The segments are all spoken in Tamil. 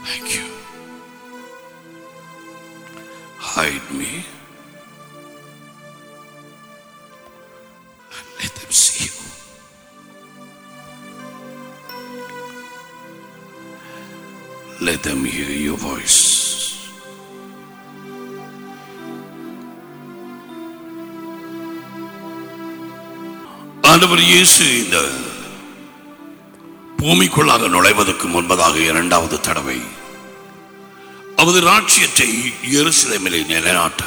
Thank you. Hide me. Let them see you. Let them hear your voice. ஆண்டவர் இயேசு இந்த பூமிக்குள்ளாக நுழைவதற்கு முன்பதாக இரண்டாவது தடவை அவரது ராட்சியத்தை எருசலேமிலே நிலைநாட்ட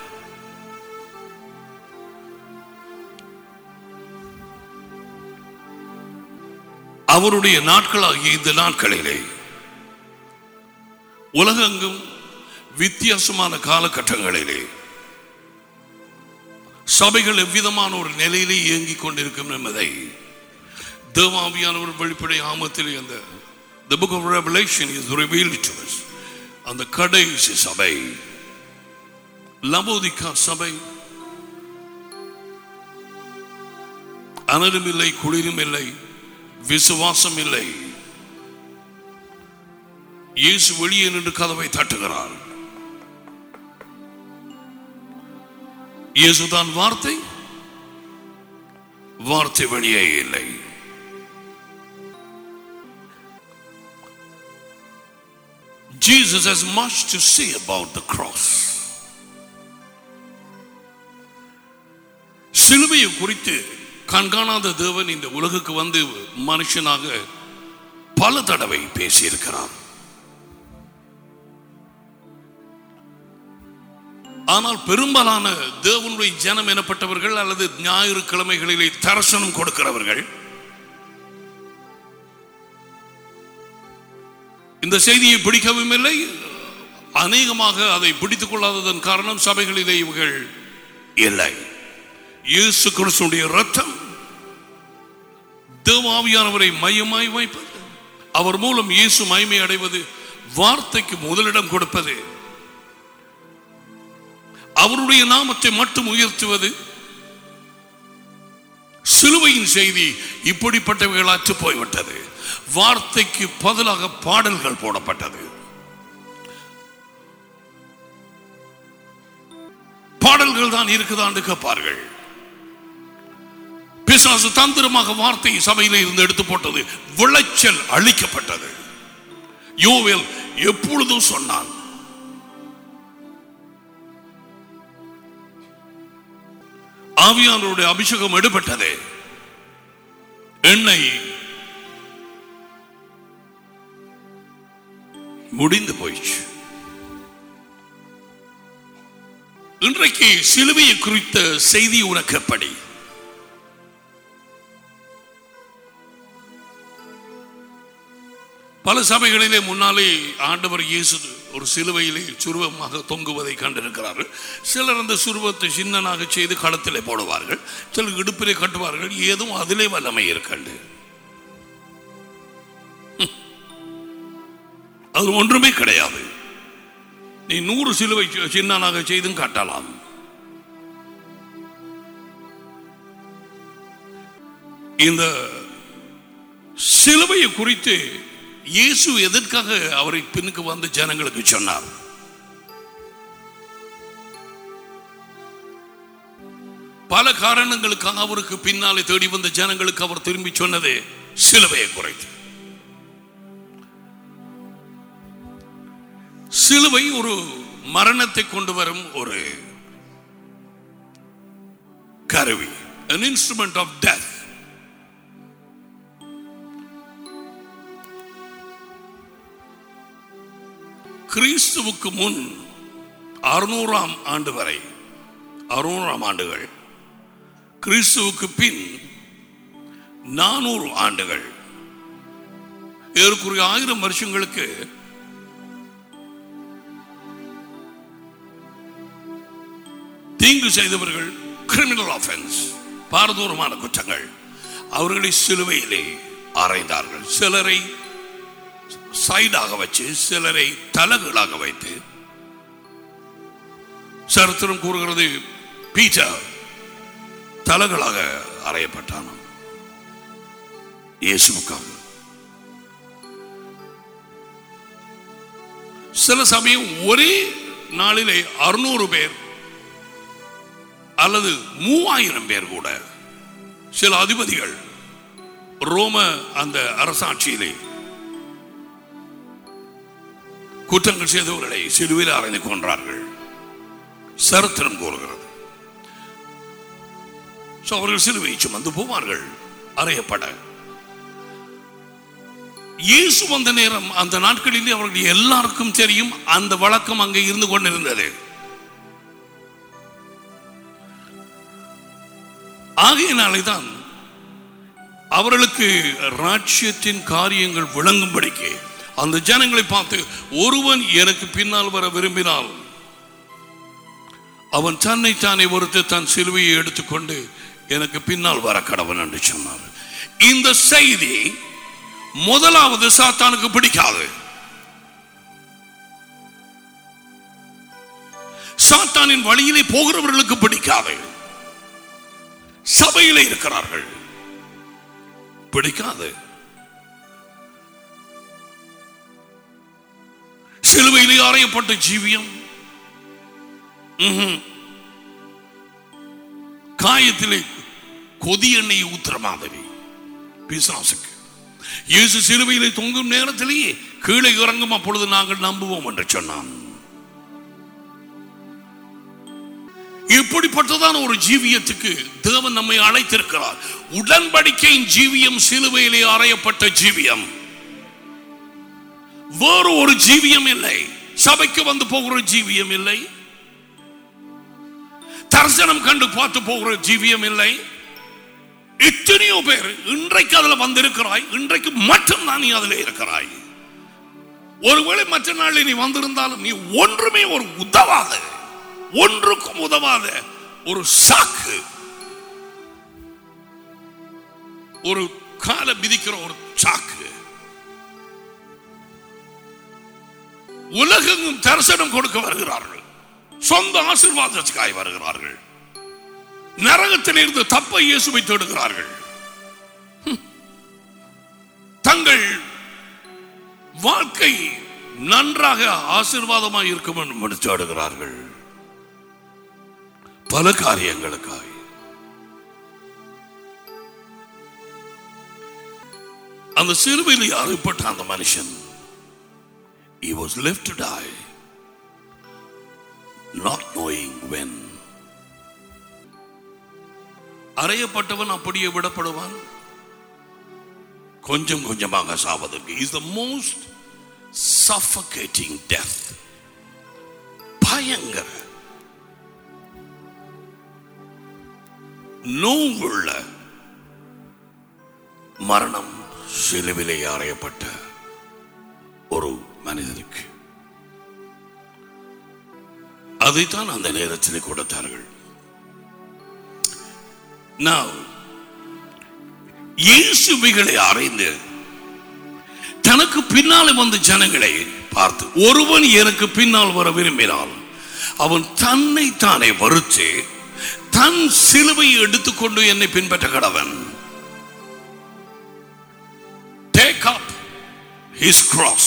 அவருடைய நாட்களாகிய இந்த நாட்களிலே உலகெங்கும் வித்தியாசமான காலகட்டங்களிலே சபைகள் எவ்விதமான ஒரு நிலையிலே இயங்கிக் கொண்டிருக்கும் என்பதை தேவாவியானவர் வெளிப்படை ஆமத்திலே அந்த the book of revelation is revealed to us அந்த கடைசி சபை லவோதிக்கா சபை அனலும் இல்லை குளிரும் இல்லை விசுவாசம் இல்லை இயேசு வெளியே நின்று கதவை தட்டுகிறார் இயேசுதான் வார்த்தை வார்த்தை வெளியே இல்லை Jesus has much to say about the cross. சிலுவையை குறித்து கண்காணாத தேவன் இந்த உலகுக்கு வந்து மனுஷனாக பல தடவை பேசியிருக்கிறார் ஆனால் பெரும்பாலான தேவனுடைய ஜனம் எனப்பட்டவர்கள் அல்லது ஞாயிறு கிழமைகளிலே தரிசனம் கொடுக்கிறவர்கள் இந்த செய்தியை பிடிக்கவும் இல்லை அநேகமாக அதை பிடித்துக் கொள்ளாததன் காரணம் சபைகளிலே இவர்கள் இல்லை இயேசு கிறிஸ்துடைய ரத்தம் தேவாவியானவரை மையமாய் வைப்பது அவர் மூலம் இயேசு மகிமை அடைவது வார்த்தைக்கு முதலிடம் கொடுப்பது அவருடைய நாமத்தை மட்டும் உயர்த்துவது சிலுவையின் செய்தி இப்படிப்பட்டவைகளாற்று போய்விட்டது வார்த்தைக்கு பதிலாக பாடல்கள் போடப்பட்டது பாடல்கள் தான் இருக்குதான்னு கேட்பார்கள் பிசாசு தந்திரமாக வார்த்தை சபையில இருந்து எடுத்து போட்டது விளைச்சல் அழிக்கப்பட்டது யோவேல் எப்பொழுதும் சொன்னான் ஆவியானவருடைய அபிஷேகம் எடுபட்டது எண்ணெய் முடிந்து போயிடுச்சு இன்றைக்கு சிலுவையை குறித்த செய்தி உனக்கு எப்படி பல சபைகளிலே முன்னாலே ஆண்டவர் இயேசு ஒரு சிலுவையிலே சுருவமாக தொங்குவதை கண்டிருக்கிறார்கள் சிலர் அந்த சுருவத்தை சின்னனாக செய்து களத்திலே போடுவார்கள் சிலர் இடுப்பிலே கட்டுவார்கள் ஏதும் அதிலே வல்லமை இருக்கண்டு அது ஒன்றுமே கிடையாது நீ நூறு சிலுவை சி- சின்னனாக செய்தும் காட்டலாம் இந்த சிலுவையை குறித்து இயேசு எதற்காக அவரை பின்னுக்கு வந்து ஜனங்களுக்கு சொன்னார் பல காரணங்களுக்காக அவருக்கு பின்னாலே தேடி வந்த ஜனங்களுக்கு அவர் திரும்பி சொன்னது சிலுவையை குறைத்து சிலுவை ஒரு மரணத்தை கொண்டு வரும் ஒரு கருவி an instrument of death கிறிஸ்துவுக்கு முன் அறுநூறாம் ஆண்டு வரை அறுநூறாம் ஆண்டுகள் கிறிஸ்துவுக்கு பின் நானூறு ஆண்டுகள் ஏறக்குறைய ஆயிரம் வருஷங்களுக்கு தீங்கு செய்தவர்கள் கிரிமினல் ஆஃபென்ஸ் பாரதூரமான குற்றங்கள் அவர்களை சிலுவையிலே அறைந்தார்கள் சிலரை சைடாக வச்சு சிலரை தலகுகளாக வைத்து சரித்திரம் கூறுகிறது பீட்டர் தலகளாக அறையப்பட்டானாம் இயேசுவுக்காக சில சமயம் ஒரே நாளிலே அறுநூறு பேர் அல்லது மூவாயிரம் பேர் கூட சில அதிபதிகள் ரோம அந்த அரசாட்சியிலே குற்றங்கள் செய்தவர்களை சிலுவையில் அறைந்து கொன்றார்கள் சரித்திரம் கூறுகிறது So, அவர்கள் சிலுவை சுமந்து போவார்கள் அறையப்பட இயேசு வந்த நேரம் அந்த நாட்களிலே அவர்கள் எல்லாருக்கும் தெரியும் அந்த வழக்கம் அங்கே இருந்து கொண்டிருந்தது ஆகையினாலே தான் அவர்களுக்கு ராட்சியத்தின் காரியங்கள் விளங்கும்படிக்கு அந்த ஜனங்களை பார்த்து ஒருவன் எனக்கு பின்னால் வர விரும்பினால் அவன் தன்னை தானே ஒருத்து தன் சிலுவையை எடுத்துக்கொண்டு எனக்கு பின்னால் வர கடவன் என்று சொன்னார் இந்த செய்தி முதலாவது சாத்தானுக்கு பிடிக்காது சாத்தானின் வழியிலே போகிறவர்களுக்கு பிடிக்காது சபையிலே இருக்கிறார்கள் பிடிக்காது சிலுவையிலே அறையப்பட்ட ஜீவியம் ம்ஹும். காயத்திலே கொதி எண்ணெயை ஊத்துற மாதிரி பிசாசுக்கு இயேசு சிலுவையிலே தொங்கும் நேரத்திலேயே கீழே இறங்கும் அப்பொழுது நாங்கள் நம்புவோம் என்று சொன்னான் இப்படிப்பட்டதான ஒரு ஜீவியத்துக்கு தேவன் நம்மை அழைத்திருக்கிறார் உடன்படிக்கையின் ஜீவியம் சிலுவையிலே அறையப்பட்ட ஜீவியம் வேறு ஒரு ஜீவியம் இல்லை சபைக்கு வந்து போகிற ஜீவியம் இல்லை தரிசனம் கண்டு பார்த்து போகிற ஜீவியம் இல்லை எத்தனையோ பேர் இன்றைக்கு அதுல வந்திருக்கிறாய் இன்றைக்கு மட்டும்தான் நீ அதுல இருக்கிறாய் ஒருவேளை மற்ற நாளில் நீ வந்திருந்தாலும் நீ ஒன்றுமே ஒரு உதவாத ஒன்றுக்கும் உதவாத ஒரு சாக்கு ஒரு கால மிதிக்கிற ஒரு சாக்கு உலகெங்கும் தரிசனம் கொடுக்க வருகிறார்கள் சொந்த ஆசீர்வாதத்துக்காய் வருகிறார்கள் நரகத்தில் இருந்து தப்ப இயேசுவை தேடுகிறார்கள் ஹம். தங்கள் வாழ்க்கை நன்றாக ஆசீர்வாதமாக இருக்கும் என்று தேடுகிறார்கள் பல காரியங்களுக்காய் அந்த சிறுவையில் அறுப்பட்ட அந்த மனுஷன் he was left to die not knowing when அறையப்பட்டவன் அப்படியே விடப்படுவான் கொஞ்சம் கொஞ்சமாக சாவதற்கு is the most suffocating death பயங்கர நோவுள்ள மரணம் சிலுவிலே அறையப்பட்ட ஒரு மனிதனுக்கு அதைத்தான் அந்த நேரத்தில் கொடுத்தார்கள் Now, இயேசுவைகளை அறைந்து தனக்கு பின்னாலே வந்த ஜனங்களை பார்த்து ஒருவன் எனக்கு பின்னால் வர விரும்பினால் அவன் தன்னை தானே வருத்து தன் சிலுவையை எடுத்துக்கொண்டு என்னை பின்பற்ற கடவன் டேக் அப் ஹிஸ் கிராஸ்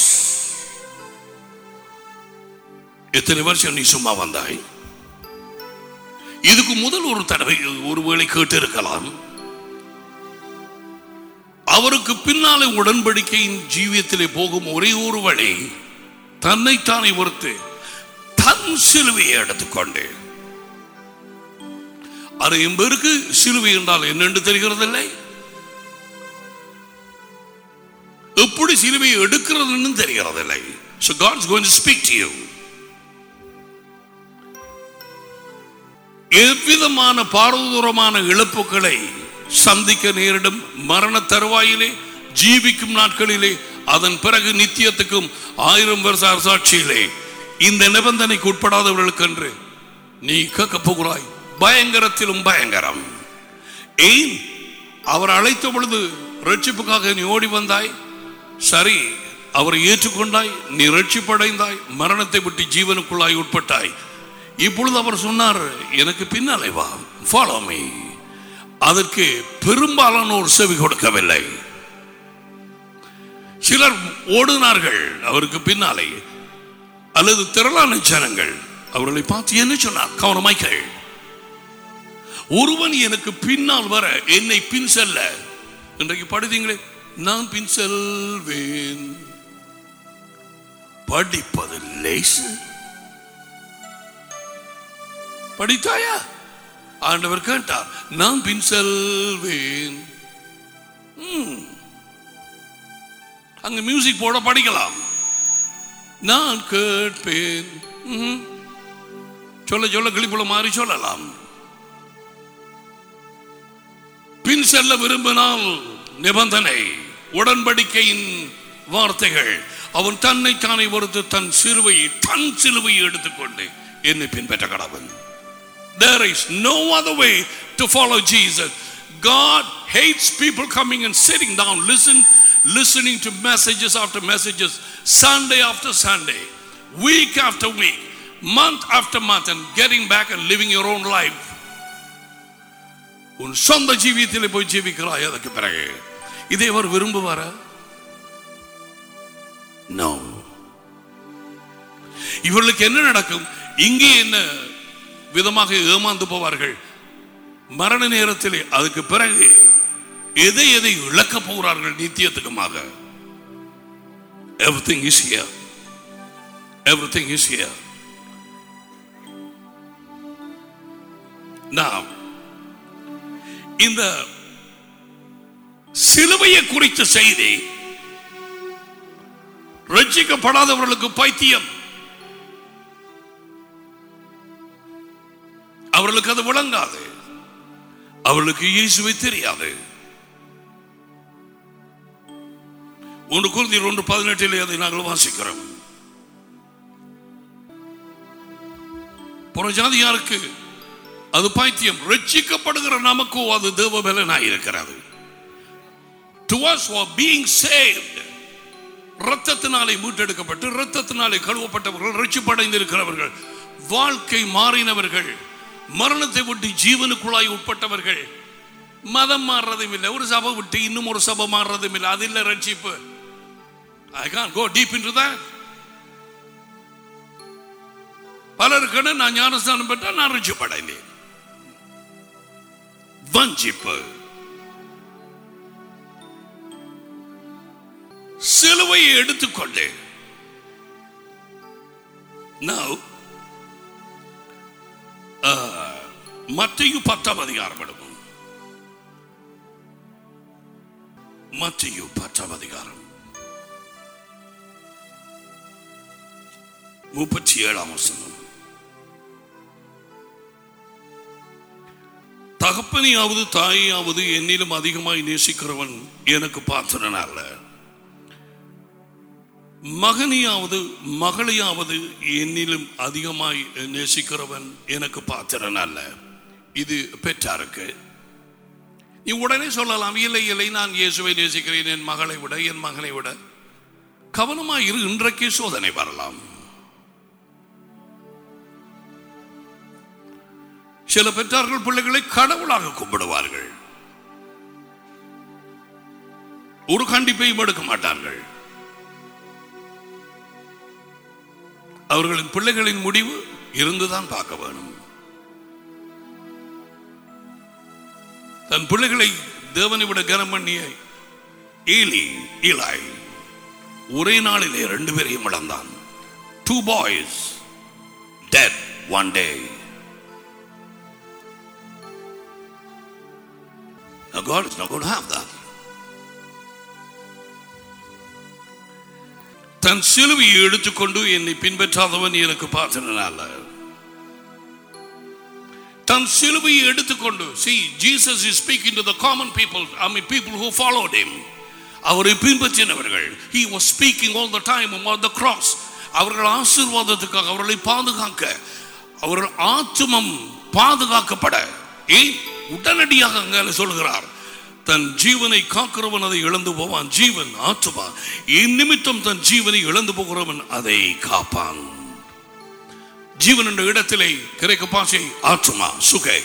எத்தனை வருஷம் நீ சும்மா வந்தாய் இதுக்கு முதல் ஒரு தடவை ஒருவேளை கேட்டு இருக்கலாம் அவருக்கு பின்னாலே உடன்படிக்கையின் ஜீவியத்திலே போகும் ஒரே ஒரு வழி தன்னைத்தானே ஒருத்து தன் சிலுவையை எடுத்துக்கொண்டு அது எம்பேருக்கு சிலுவை என்றால் என்னென்று தெரிகிறதில்லை எப்படி சிலுவையை எடுக்கிறதுன்னு தெரிகிறதில்லை So God's going to speak to you. எவ்விதமான பாரதூரமான இழப்புகளை சந்திக்க நேரிடும் மரண தருவாயிலே ஜீவிக்கும் நாட்களிலே அதன் பிறகு நித்தியத்துக்கும் ஆயிரம் வருஷ அரசாட்சியிலே இந்த நிபந்தனைக்கு உட்படாதவர்களுக்கு என்று நீ கேட்க போகிறாய் பயங்கரத்திலும் பயங்கரம் ஏன் அவர் அழைத்த பொழுது ரட்சிப்புக்காக நீ ஓடி வந்தாய் சரி அவரை ஏற்றுக்கொண்டாய் நீ ரட்சிப்படைந்தாய் மரணத்தை விட்டு ஜீவனுக்குள்ளாய் உட்பட்டாய் இப்பொழுது அவர் சொன்னார் எனக்கு பின்னாலே வா ஃபாலோ மீ அதற்கு பெரும்பாலானோர் செவி கொடுக்கவில்லை சிலர் ஓடினார்கள் அவருக்கு பின்னாலே அல்லது திரளான ஜனங்கள் அவர்களை பார்த்து என்ன சொன்னார் கவனமாய் கேள் ஒருவன் எனக்கு பின்னால் வர என்னை பின் செல்ல இன்றைக்கு படித்தீங்களே நான் பின் செல்வேன் படிப்பது லேசு படித்தாயா ஆண்டவர் கேட்டார் நான் பின் செல்வேன் ம். அங்க மியூசிக் போட படிக்கலாம் நான் கேட்பேன் ம். சொல்ல சொல்ல கிளிப்புல மாறி சொல்லலாம் பின் செல்ல விரும்பினால் நிபந்தனை உடன்படிக்கையின் வார்த்தைகள் அவன் தன்னை தானே பொறுத்து தன் சிலுவையை தன் சிலுவையை எடுத்துக்கொண்டு என்னை பின்பற்ற கடவன் There is no other way to follow Jesus. God hates people coming and sitting down, listen, listening to messages after messages, Sunday after Sunday, week after week, month after month, and getting back and living your own life. உன் சொந்த ஜீவியத்தில் போய் ஜீவிக்கிறாய் அதற்கு பிறகு இதை அவர் விரும்புவாரா நோ இவர்களுக்கு என்ன நடக்கும் இங்கே என்ன விதமாக ஏமாந்து போவார்கள் மரண நேரத்திலே அதுக்கு பிறகு எதை எதை இழக்க போகிறார்கள் நித்தியத்துக்குமாக everything is here everything is here now இந்த சிலுவையை குறித்த செய்தி ரட்சிக்கப்படாதவர்களுக்கு பைத்தியம் அவர்களுக்கு அது விளங்காது அவர்களுக்கு இயேசுவை தெரியாது ஒன்று குருந்தியர் ஒன்று பதினெட்டிலே அதை நாங்கள் வாசிக்கிறோம் புறஜாதியாருக்கு அது பைத்தியம் ரட்சிக்கப்படுகிற நமக்கோ அது தேவ பலனாய் இருக்கிறது to us for being saved ரத்தத்தினாலே மீட்டெடுக்கப்பட்டு ரத்தத்தினாலே கழுவப்பட்டவர்கள் ரட்சிப்படைந்து இருக்கிறவர்கள் வாழ்க்கை மாறினவர்கள் மரணத்தை விட்டு ஜீவனுக்குள்ளாய் உட்பட்டவர்கள் மதம் மாறுறதும் இல்லை ஒரு சபை விட்டு இன்னும் ஒரு சபை மாறுறதும் இல்லை அது இல்லை ரட்சிப்பு I can go deep into that பலருக்கு நான் ஞானஸ்தானம் பெற்றா நான் ரட்சிப்படைந்தேன் வஞ்சிப்பு சிலுவையை எடுத்துக்கொண்டு now மத்தியு பத்தாம் அதிகாரம் எடுக்கும் மத்தியு பத்தாம் அதிகாரம் முப்பத்தி ஏழாம் வசனம் தகப்பனையாவது தாயையாவது என்னிலும் அதிகமாய் நேசிக்கிறவன் எனக்கு பாத்திரன் அல்ல மகனையாவது மகளையாவது என்னிலும் அதிகமாய் நேசிக்கிறவன் எனக்கு பாத்திரன் அல்ல இது பெற்றாருக்கு நீ உடனே சொல்லலாம் இல்லை இல்லை நான் இயேசுவை நேசிக்கிறேன் என் மகளை விட என் மகனை விட கவனமாய் இரு இன்றைக்கே சோதனை வரலாம் சில பெற்றார்கள் பிள்ளைகளை கடவுளாக கும்பிடுவார்கள் ஒரு கண்டிப்பையும் எடுக்க மாட்டார்கள் அவர்களின் பிள்ளைகளின் முடிவு இருந்துதான் பார்க்க வேணும் தன் பிள்ளைகளை தேவனை விட கனம் பண்ணிய ஏலி ஈலாய் ஒரே நாளிலே ரெண்டு பேரையும் இழந்தான் two boys dead one day God is not going to have that. தன் சிலுவையை எடுத்துக்கொண்டு என்னை பின்பற்றாதவன் எனக்கு பார்த்தனால தன் சிலுவையை எடுத்துக்கொண்டு see Jesus is speaking to the common people I mean people who followed him அவரை பின்பற்றினவர்கள் he was speaking all the time about the cross அவர்கள் ஆசீர்வாதத்துக்காக அவர்களை பாதுகாக்க அவர்கள் ஆத்துமம் பாதுகாக்கப்பட ஏன் உடனடியாக அங்க சொல்கிறார் தன் ஜீவனை காக்கிறவன் அதை இழந்து போவான் ஜீவன் ஆற்றுமா என் நிமித்தம் தன் ஜீவனை இழந்து போகிறவன் அதை காப்பான் ஜீவன் என்ற இடத்திலே கிரேக்க பாசை ஆற்றுமா சுகை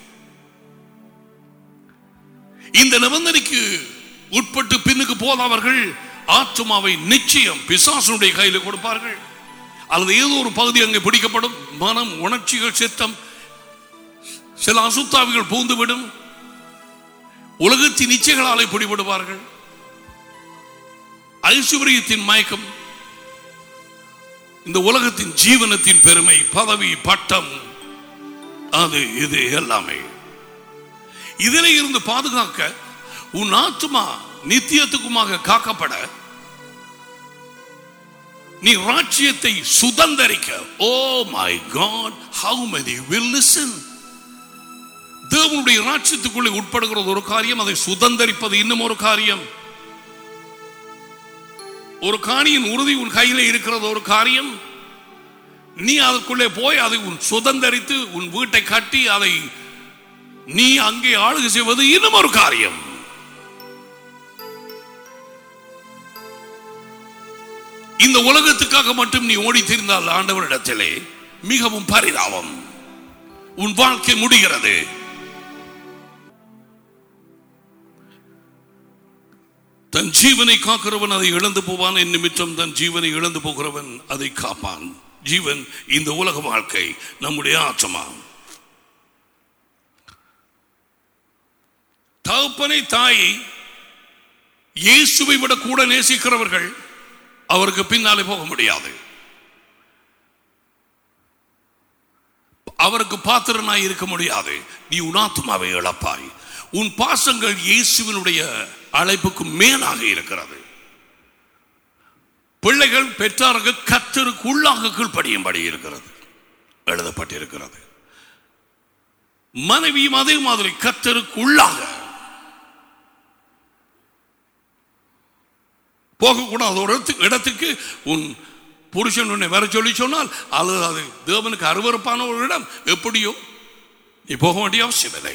இந்த நிபந்தனைக்கு உட்பட்டு பின்னுக்கு போதவர்கள் ஆத்துமாவை நிச்சயம் பிசாசனுடைய கையில் கொடுப்பார்கள் அல்லது ஏதோ ஒரு பகுதி அங்கே பிடிக்கப்படும் மனம் உணர்ச்சிகள் சித்தம் சில அசுத்தாவிகள் பூந்துவிடும் உலகத்தின் இச்சைகளாலே பிடிபடுவார்கள் ஐஸ்வர்யத்தின் மயக்கம் இந்த உலகத்தின் ஜீவனத்தின் பெருமை பதவி பட்டம் அது இது எல்லாமே இதிலே இருந்து பாதுகாக்க உன் ஆத்மா நித்தியத்துக்குமாக காக்கப்பட நீ ராஜ்யத்தை சுதந்தரிக்க oh my God how many will listen தேவனுடைய ராஜ்யத்துக்குள்ளே உட்படுகிறது ஒரு காரியம் அதை சுதந்தரிப்பது இன்னும் ஒரு காரியம் ஒரு காணியின் உறுதி உன் கையில இருக்கிறது ஒரு காரியம் நீ அதற்குள்ளே போய் அதை உன் சுதந்தரித்து உன் வீட்டை கட்டி அதை நீ அங்கே ஆளுகை செய்வது இன்னும் ஒரு காரியம் இந்த உலகத்துக்காக மட்டும் நீ ஓடி திரிந்தால் ஆண்டவரிடத்திலே மிகவும் பரிதாபம் உன் வாழ்க்கை முடிகிறது தன் ஜீவனை காக்கிறவன் அதை இழந்து போவான் என் நிமித்தம் தன் ஜீவனை இழந்து போகிறவன் அதை காப்பான் ஜீவன் இந்த உலக வாழ்க்கை நம்முடைய ஆத்மா தகப்பனை தாயை இயேசுவை விட கூட நேசிக்கிறவர்கள் அவருக்கு பின்னாலே போக முடியாது அவருக்கு பாத்திரனாய் இருக்க முடியாது நீ உன் ஆத்மாவை இழப்பாய் உன் பாசங்கள் இயேசுவினுடைய அழைப்புக்கு மேலாக இருக்கிறது பிள்ளைகள் பெற்றார்கள் கத்தருக்கு உள்ளாக கீழ்ப்படியும்படி இருக்கிறது எழுதப்பட்டிருக்கிறது மனைவியும் அதே மாதிரி கத்தருக்கு உள்ளாக போகக்கூடாது ஒரு இடத்துக்கு இடத்துக்கு உன் புருஷன் உன்னை வர சொல்லி சொன்னால் அல்லது அது தேவனுக்கு அருவருப்பான ஒரு இடம் எப்படியோ நீ போக வேண்டிய அவசியம் இல்லை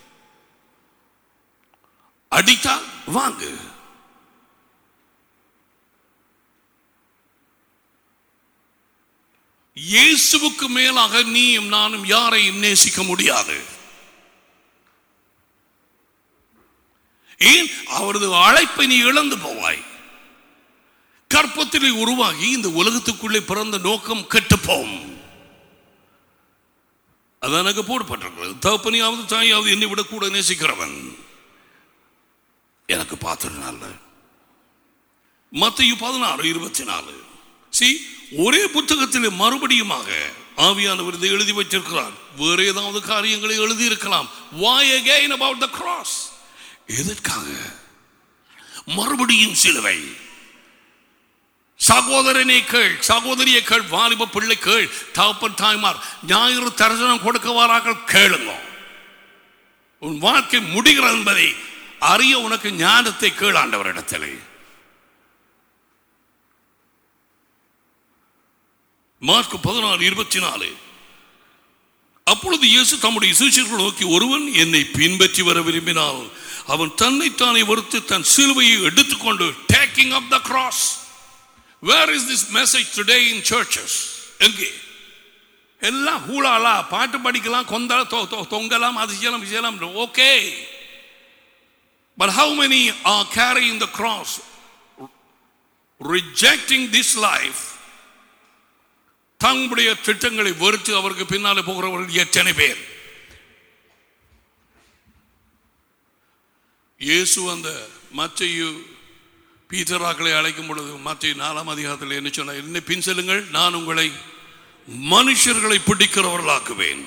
அடித்தால் வாங்கு இயேசுவுக்கு மேலாக நீயும் நானும் யாரையும் நேசிக்க முடியாது ஏன் அவரது அழைப்பை நீ இழந்து போவாய் கற்பத்திலே உருவாகி இந்த உலகத்துக்குள்ளே பிறந்த நோக்கம் கெட்டுப்போம் அது எனக்கு போடப்பட்டிருக்கிறது தகப்பனியாவது தாயாவது என்னை விட கூட நேசிக்கிறவன் எனக்கு பாத்திரனால மத்திய பதினாறு இருபத்தி நாலு சி ஒரே புத்தகத்தில் மறுபடியுமாக ஆவியானவர் இதை எழுதி வச்சிருக்கிறார் வேற ஏதாவது காரியங்களை எழுதி இருக்கலாம் why again about the cross எதற்காக மறுபடியும் சிலுவை சகோதரனை கேள் சகோதரியை கேள் வாலிப பிள்ளை கேள் தகப்பன் தாய்மார் ஞாயிறு தரிசனம் கொடுக்க வாரார்கள் கேளுங்க உன் வாழ்க்கை முடிகிறது என்பதை அறிய உனக்கு ஞானத்தை கேள் ஆண்டவரிடத்திலே மார்க் பதினாறு இருபத்தி நாலு அப்பொழுது இயேசு தம்முடைய சீஷர்கள் நோக்கி ஒருவன் என்னை பின்பற்றி வர விரும்பினால் அவன் தன்னைத்தானே வெறுத்து தன் சிலுவையை எடுத்துக்கொண்டு taking up the cross where is this message today in churches எங்கே எல்லாம் ஹூலாலா பாட்டு படிக்கலாம் கொந்தள தொ- தொ- தொங்கலாம் அது செய்யலாம் இது செய்யலாம் okay but how many are carrying the cross rejecting this life தங்களுடைய திட்டங்களை வெறுத்து அவருக்கு பின்னாலே போகிறவர்கள் எத்தனை பேர் இயேசு அந்த மத்தையு பீட்டராக்களை அழைக்கும் பொழுது மத்திய நாலாம் அதிகாரத்தில் என்ன சொன்னார் என்ன பின் செல்லுங்கள் நான் உங்களை மனுஷர்களை பிடிக்கிறவர்களாக்குவேன்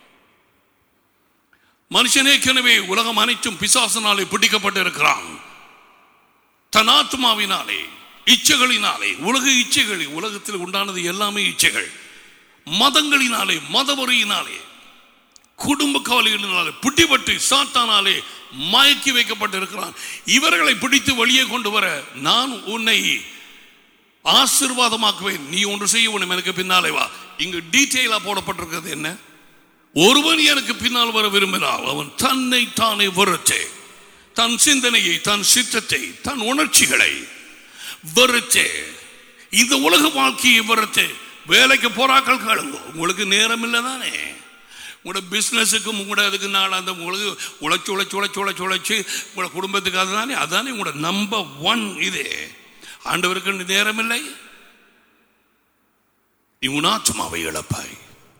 மனுஷன் ஏற்கனவே உலகம் அனைத்தும் பிசாசனாலே பிடிக்கப்பட்டிருக்கிறான் தன் ஆத்மாவினாலே இச்சைகளினாலே உலக இச்சைகள் உலகத்தில் உண்டானது எல்லாமே இச்சைகள் மதங்களினாலே மதவரியினாலே குடும்ப கவலைகளினாலே பிடிபட்டு சாத்தானாலே மயக்கி வைக்கப்பட்டிருக்கிறான் இவர்களை பிடித்து வெளியே கொண்டு வர நான் உன்னை ஆசீர்வாதமாக்குவேன் நீ ஒன்று செய்ய உன்னை எனக்கு பின்னாலே வா இங்கு டீட்டெயிலா போடப்பட்டிருக்கிறது என்ன ஒருவன் எனக்கு பின்னால் வர விரும்பினால் அவன் தன்னை தானே வெறுத்தே தன் சிந்தனையை தன் சித்தத்தை தன் உணர்ச்சிகளை வெறுத்தே இந்த உலக வாழ்க்கையை வெறுத்து வேலைக்கு போறாக்கள் கேளுங்க உங்களுக்கு நேரம் இல்லை தானே உங்களோட பிஸ்னஸுக்கும் உங்களோட இதுக்கு நாள் அந்த உங்களுக்கு உழைச்சி உழைச்சி உழைச்சி உழைச்சி உழைச்சி உங்களோட குடும்பத்துக்கு அதுதானே அதுதானே உங்களோட நம்பர் ஒன் இது ஆண்டவருக்கு நேரம் இல்லை நீ உன் ஆத்மாவை இழப்பாய்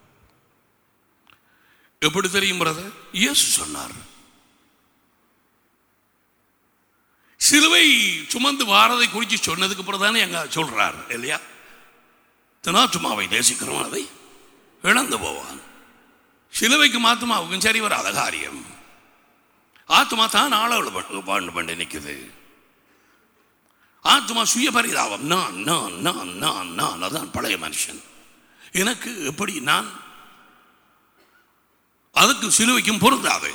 எப்படி தெரியும் பிரதர் இயேசு சொன்னார் சிலுவை சுமந்து வாரதை குறித்து சொன்னதுக்கு அப்புறம் தானே எங்க சொல்றார் இல்லையா தன் ஆத்மாவை நேசிக்கிறவன் அதை இழந்து போவான் சிலுவைக்கு ஆத்மாவுக்கும் சரி வராத காரியம் ஆத்மா தான் ஆளவள் பாண்டு பண்ணி நிற்குது ஆத்மா சுய பரிதாபம் நான் நான் நான் நான் நான் அதான் பழைய மனுஷன் எனக்கு எப்படி நான் அதுக்கு சிலுவைக்கும் பொருந்தாது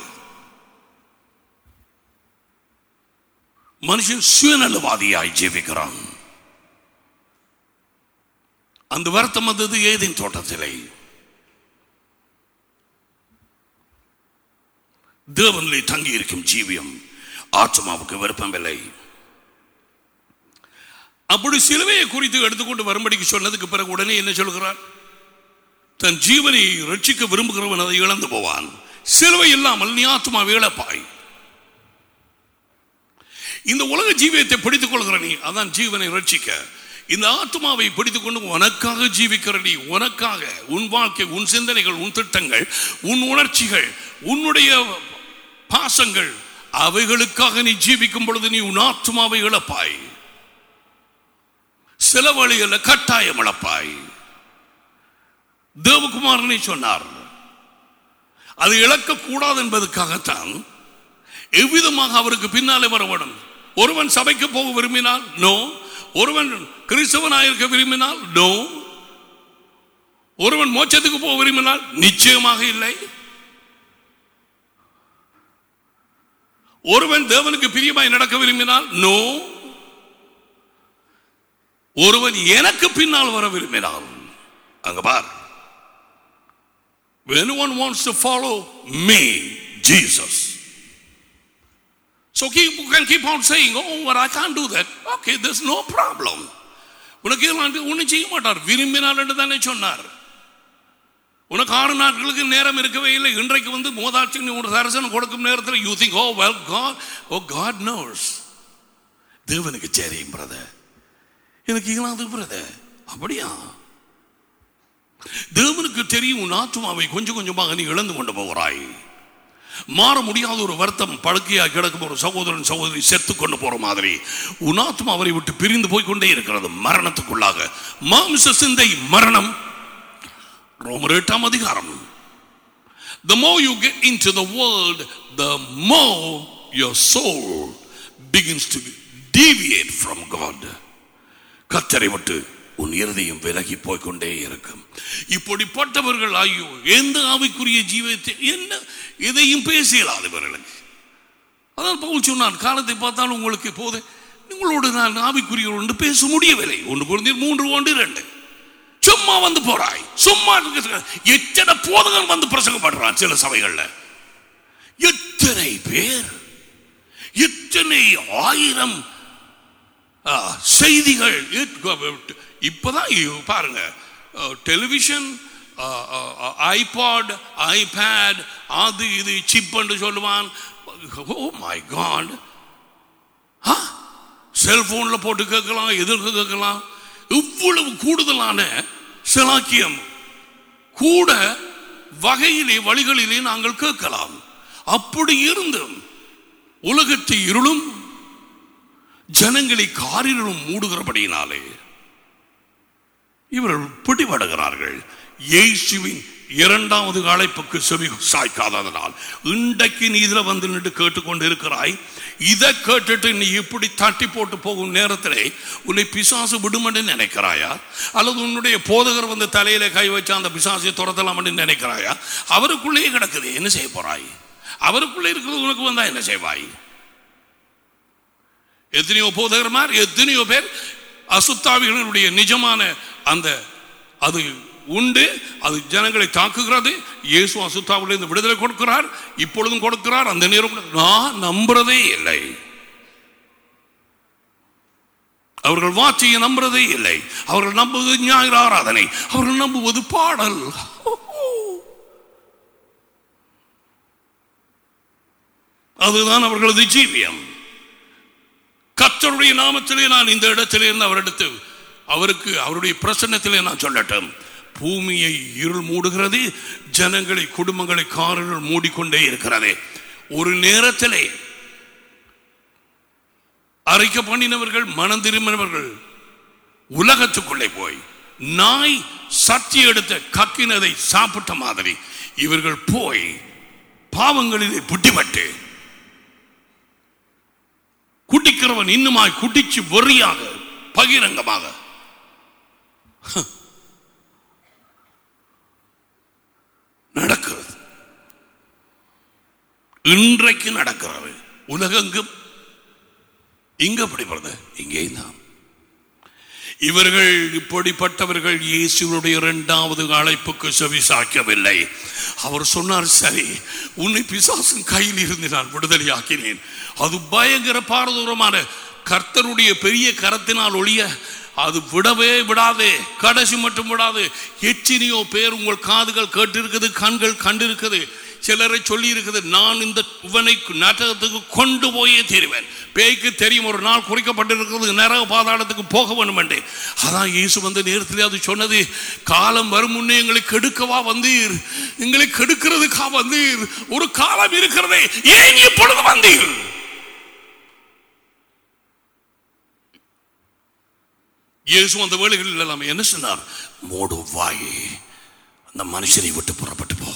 மனுஷன் சுயநலவாதியாய் ஜீவிக்கிறான் அந்த வருத்தம் வந்தது ஏதின் தோட்டத்திலே தேவனிலே தங்கி இருக்கும் ஜீவியம் ஆத்மாவுக்கு விருப்பமில்லை அப்படி சிலுவையை குறித்து எடுத்துக்கொண்டு வரும்படிக்கு சொன்னதுக்கு பிறகு உடனே என்ன சொல்கிறார் தன் ஜீவனை ரட்சிக்க விரும்புகிறவன் அதை இழந்து போவான் சிலுவை இல்லாமல் நீ ஆத்மாவை இழப்பாய் இந்த உலக ஜீவியத்தை பிடித்துக் கொள்கிற நீ அதான் ஜீவனை ரட்சிக்க இந்த ஆத்மாவை பிடித்துக் கொண்டு உனக்காக ஜீவிக்கிற நீ உனக்காக உன் வாழ்க்கை உன் சிந்தனைகள் உன் திட்டங்கள் உன் உணர்ச்சிகள் உன்னுடைய பாசங்கள் அவைகளுக்காக நீ ஜீவிக்கும் பொழுது நீ உன் ஆத்மாவை இழப்பாய் சில வழிகளில் கட்டாயம் இழப்பாய் தேவகுமாரனை சொன்னார் அது இழக்கக்கூடாது என்பதற்காகத்தான் எவ்விதமாக அவருக்கு பின்னாலே வர வேண்டும் ஒருவன் சபைக்கு போக விரும்பினால் நோ ஒருவன் கிறிஸ்தவனாயிருக்க விரும்பினால் நோ ஒருவன் மோட்சத்துக்கு போக விரும்பினால் நிச்சயமாக இல்லை ஒருவன் தேவனுக்கு பிரியமாய் நடக்க விரும்பினால் நோ ஒருவன் எனக்கு பின்னால் வர விரும்பினால் அங்க பார் When anyone wants to follow me, Jesus. So keep, you can keep on saying, oh, well, I can't do that. Okay, there's no problem. உனக்கு இதெல்லாம் ஒன்றும் செய்ய மாட்டார் விரும்பினால் என்று தானே சொன்னார் உனக்கு ஆறு நாட்களுக்கு நேரம் இருக்கவே இல்லை இன்றைக்கு வந்து மோதாட்சி நீ ஒரு தரிசனம் கொடுக்கும் நேரத்தில் you think oh well God oh God knows தேவனுக்கு தெரியும் பிரதர் எனக்கு இயலாது பிரதர் அப்படியா தேவனுக்கு தெரியும் உன் ஆத்மாவை கொஞ்சம் கொஞ்சமாக நீ இழந்து கொண்டு போகிறாய் மாற முடியாத ஒரு வருத்தம் படுக்கையாக கிடக்கும் ஒரு சகோதரன் சகோதரி செத்து கொண்டு போற மாதிரி உன் ஆத்மா அவரை விட்டு பிரிந்து போய் கொண்டே இருக்கிறது மரணத்துக்குள்ளாக மாம்ச சிந்தை மரணம் ரோமர் எட்டாம் அதிகாரம் The more you get into the world, the more your soul begins to deviate from God. கத்தரை விட்டு உன் இருதயம் விலகி போய்க்கொண்டே இருக்கும் இப்படிப்பட்டவர்கள் ஐயோ எந்த ஆவிக்குரிய ஜீவத்தை என்ன எதையும் பேசலாது இவர்களுக்கு அதான் பவுல் சொன்னான் காலத்தை பார்த்தாலும் உங்களுக்கு போது உங்களோடு நான் ஆவிக்குரிய ஒன்று பேச முடியவில்லை ஒன்று குறைந்த மூன்று ஒன்று ரெண்டு சும்மா வந்து போறாய் சும்மா இருக்க எத்தனை போதகன் வந்து பிரசங்கம் பண்றான் சில சபைகள்ல எத்தனை பேர் எத்தனை ஆயிரம் ஆ, செய்திகள் ஏற்க- இப்பதான் இ- பாருங்க டெலிவிஷன் ஐபாட் ஐபேட் அது இது சிப் என்று சொல்லுவான் ஓ மை காட் செல்போன்ல போட்டு கேட்கலாம் எதிர்க்க கேட்கலாம் இவ்வளவு கூடுதலான சிலாக்கியம் கூட வகையிலே வழிகளிலே நாங்கள் கேட்கலாம் அப்படி இருந்தும் உலகத்தை இருளும் ஜனங்களை காரிலும் மூடுகிறபடியினாலே இவர்கள் பிடிபடுகிறார்கள் இயேசுவின் இரண்டாவது அழைப்புக்கு செவி சாய்க்காததனால் இன்றைக்கு நீ இதுல வந்து நின்று கேட்டுக்கொண்டு இருக்கிறாய் இதை கேட்டுட்டு நீ இப்படி தட்டி போட்டு போகும் நேரத்திலே உன்னை பிசாசு விடுமென்று நினைக்கிறாயா அல்லது உன்னுடைய போதகர் வந்து தலையில கை வச்சு அந்த பிசாசை துரத்தலாம் நினைக்கிறாயா அவருக்குள்ளேயே கிடக்குது என்ன செய்ய போறாய் அவருக்குள்ளே இருக்கிறது உனக்கு வந்தா என்ன செய்வாய் எத்தனையோ போதகர்மார் எத்தனையோ பேர் அசுத்தாவிகளுடைய நிஜமான அந்த அது உண்டு அது ஜனங்களை தாக்குகிறது இயேசு அசுத்தாவிலிருந்து விடுதலை கொடுக்கிறார் இப்பொழுதும் கொடுக்கிறார் அந்த நேரம் கூட நான் நம்புறதே இல்லை அவர்கள் வார்த்தையை நம்புறதே இல்லை அவர்கள் நம்புவது ஞாயிறு ஆராதனை அவர்கள் நம்புவது பாடல் அதுதான் அவர்களது ஜீவியம் கர்த்தருடைய நாமத்திலே நான் இந்த இடத்திலே இருந்து அவரிடத்து அவருக்கு அவருடைய பிரசன்னத்திலே நான் சொல்லட்டும் பூமியை இருள் மூடுகிறது ஜனங்களை குடும்பங்களை காரர்கள் மூடிக்கொண்டே இருக்கிறது ஒரு நேரத்திலே அரைக்க பண்ணினவர்கள் மனம் திரும்பினவர்கள் உலகத்துக்குள்ளே போய் நாய் சத்தி எடுத்த கக்கினதை சாப்பிட்ட மாதிரி இவர்கள் போய் பாவங்களிலே புட்டிப்பட்டு குடிக்கிறவன் இன்னுமாய் குடிச்சு வெறியாக பகிரங்கமாக நடக்கிறது இன்றைக்கு நடக்கிறது உலகெங்கும் இங்க அப்படிப்படுது இங்கேயும் தான் இவர்கள் இப்படிப்பட்டவர்கள் இயேசுடைய இரண்டாவது அழைப்புக்கு செவிசாக்கவில்லை அவர் சொன்னார் சரி உன்னை பிசாசின் கையில் இருந்து நான் விடுதலையாக்கினேன் அது பயங்கர பாரதூரமான கர்த்தருடைய பெரிய கரத்தினால் ஒழிய அது விடவே விடாதே கடைசி மட்டும் விடாது எச்சினியோ பேர் உங்கள் காதுகள் கேட்டிருக்குது கண்கள் கண்டிருக்குது சிலரை சொல்லி இருக்குது நான் இந்த இவனை நரகத்துக்கு கொண்டு போயே தருவேன் பேய்க்கு தெரியும் ஒரு நாள் குறிக்கப்பட்டிருக்கிறது நரக பாதாளத்துக்கு போக வேண்டும் என்று அதான் இயேசு வந்த நேரத்தில் அது சொன்னது காலம் வரும் முன்னே எங்களை கெடுக்கவா வந்தீர் எங்களை கெடுக்கிறதுக்கா வந்தீர் ஒரு காலம் இருக்கிறதே ஏன் இப்பொழுது வந்தீர் இயேசு அந்த வேலைகளில் எல்லாம் என்ன சொன்னார் மூடு வாயே அந்த மனுஷனை விட்டு புறப்பட்டு போ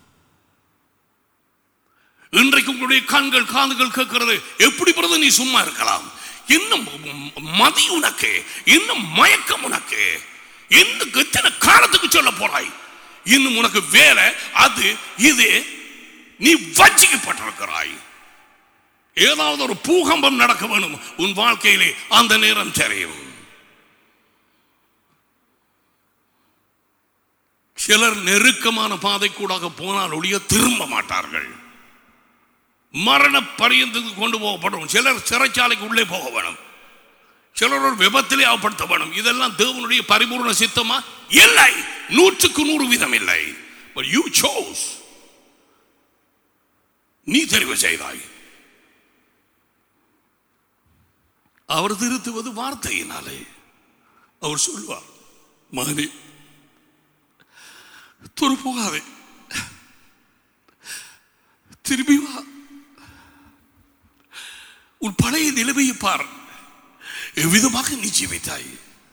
இன்றைக்கு உங்களுடைய கண்கள் காதுகள் கேட்கிறது எப்படி பிறகு நீ சும்மா இருக்கலாம் இன்னும் மதி உனக்கு இன்னும் மயக்கம் உனக்கு இன்னும் எத்தனை காலத்துக்கு சொல்ல போறாய் இன்னும் உனக்கு வேலை அது இது நீ வஞ்சிக்கப்பட்டிருக்கிறாய் ஏதாவது ஒரு பூகம்பம் நடக்க வேணும் உன் வாழ்க்கையிலே அந்த நேரம் தெரியும் சிலர் நெருக்கமான பாதை கூடாக போனால் ஒழிய திரும்ப மாட்டார்கள் மரண பரியந்தத்துக்கு கொண்டு போகப்படும் சிலர் சிறைச்சாலைக்கு உள்ளே போக வேணும் சிலர் ஒரு விபத்திலே அவப்படுத்த வேணும் இதெல்லாம் தேவனுடைய பரிபூர்ண சித்தமா இல்லை நூற்றுக்கு நூறு வீதம் இல்லை But you chose. நீ தெரிவு செய்தாய் அவர் திருத்துவது வார்த்தையினாலே அவர் சொல்வார் மகனே துரு போகாதே திரும்பி வா உன் பழைய நிலைமையை பார் எவ்விதமாக நீ ஜீவித்தாய்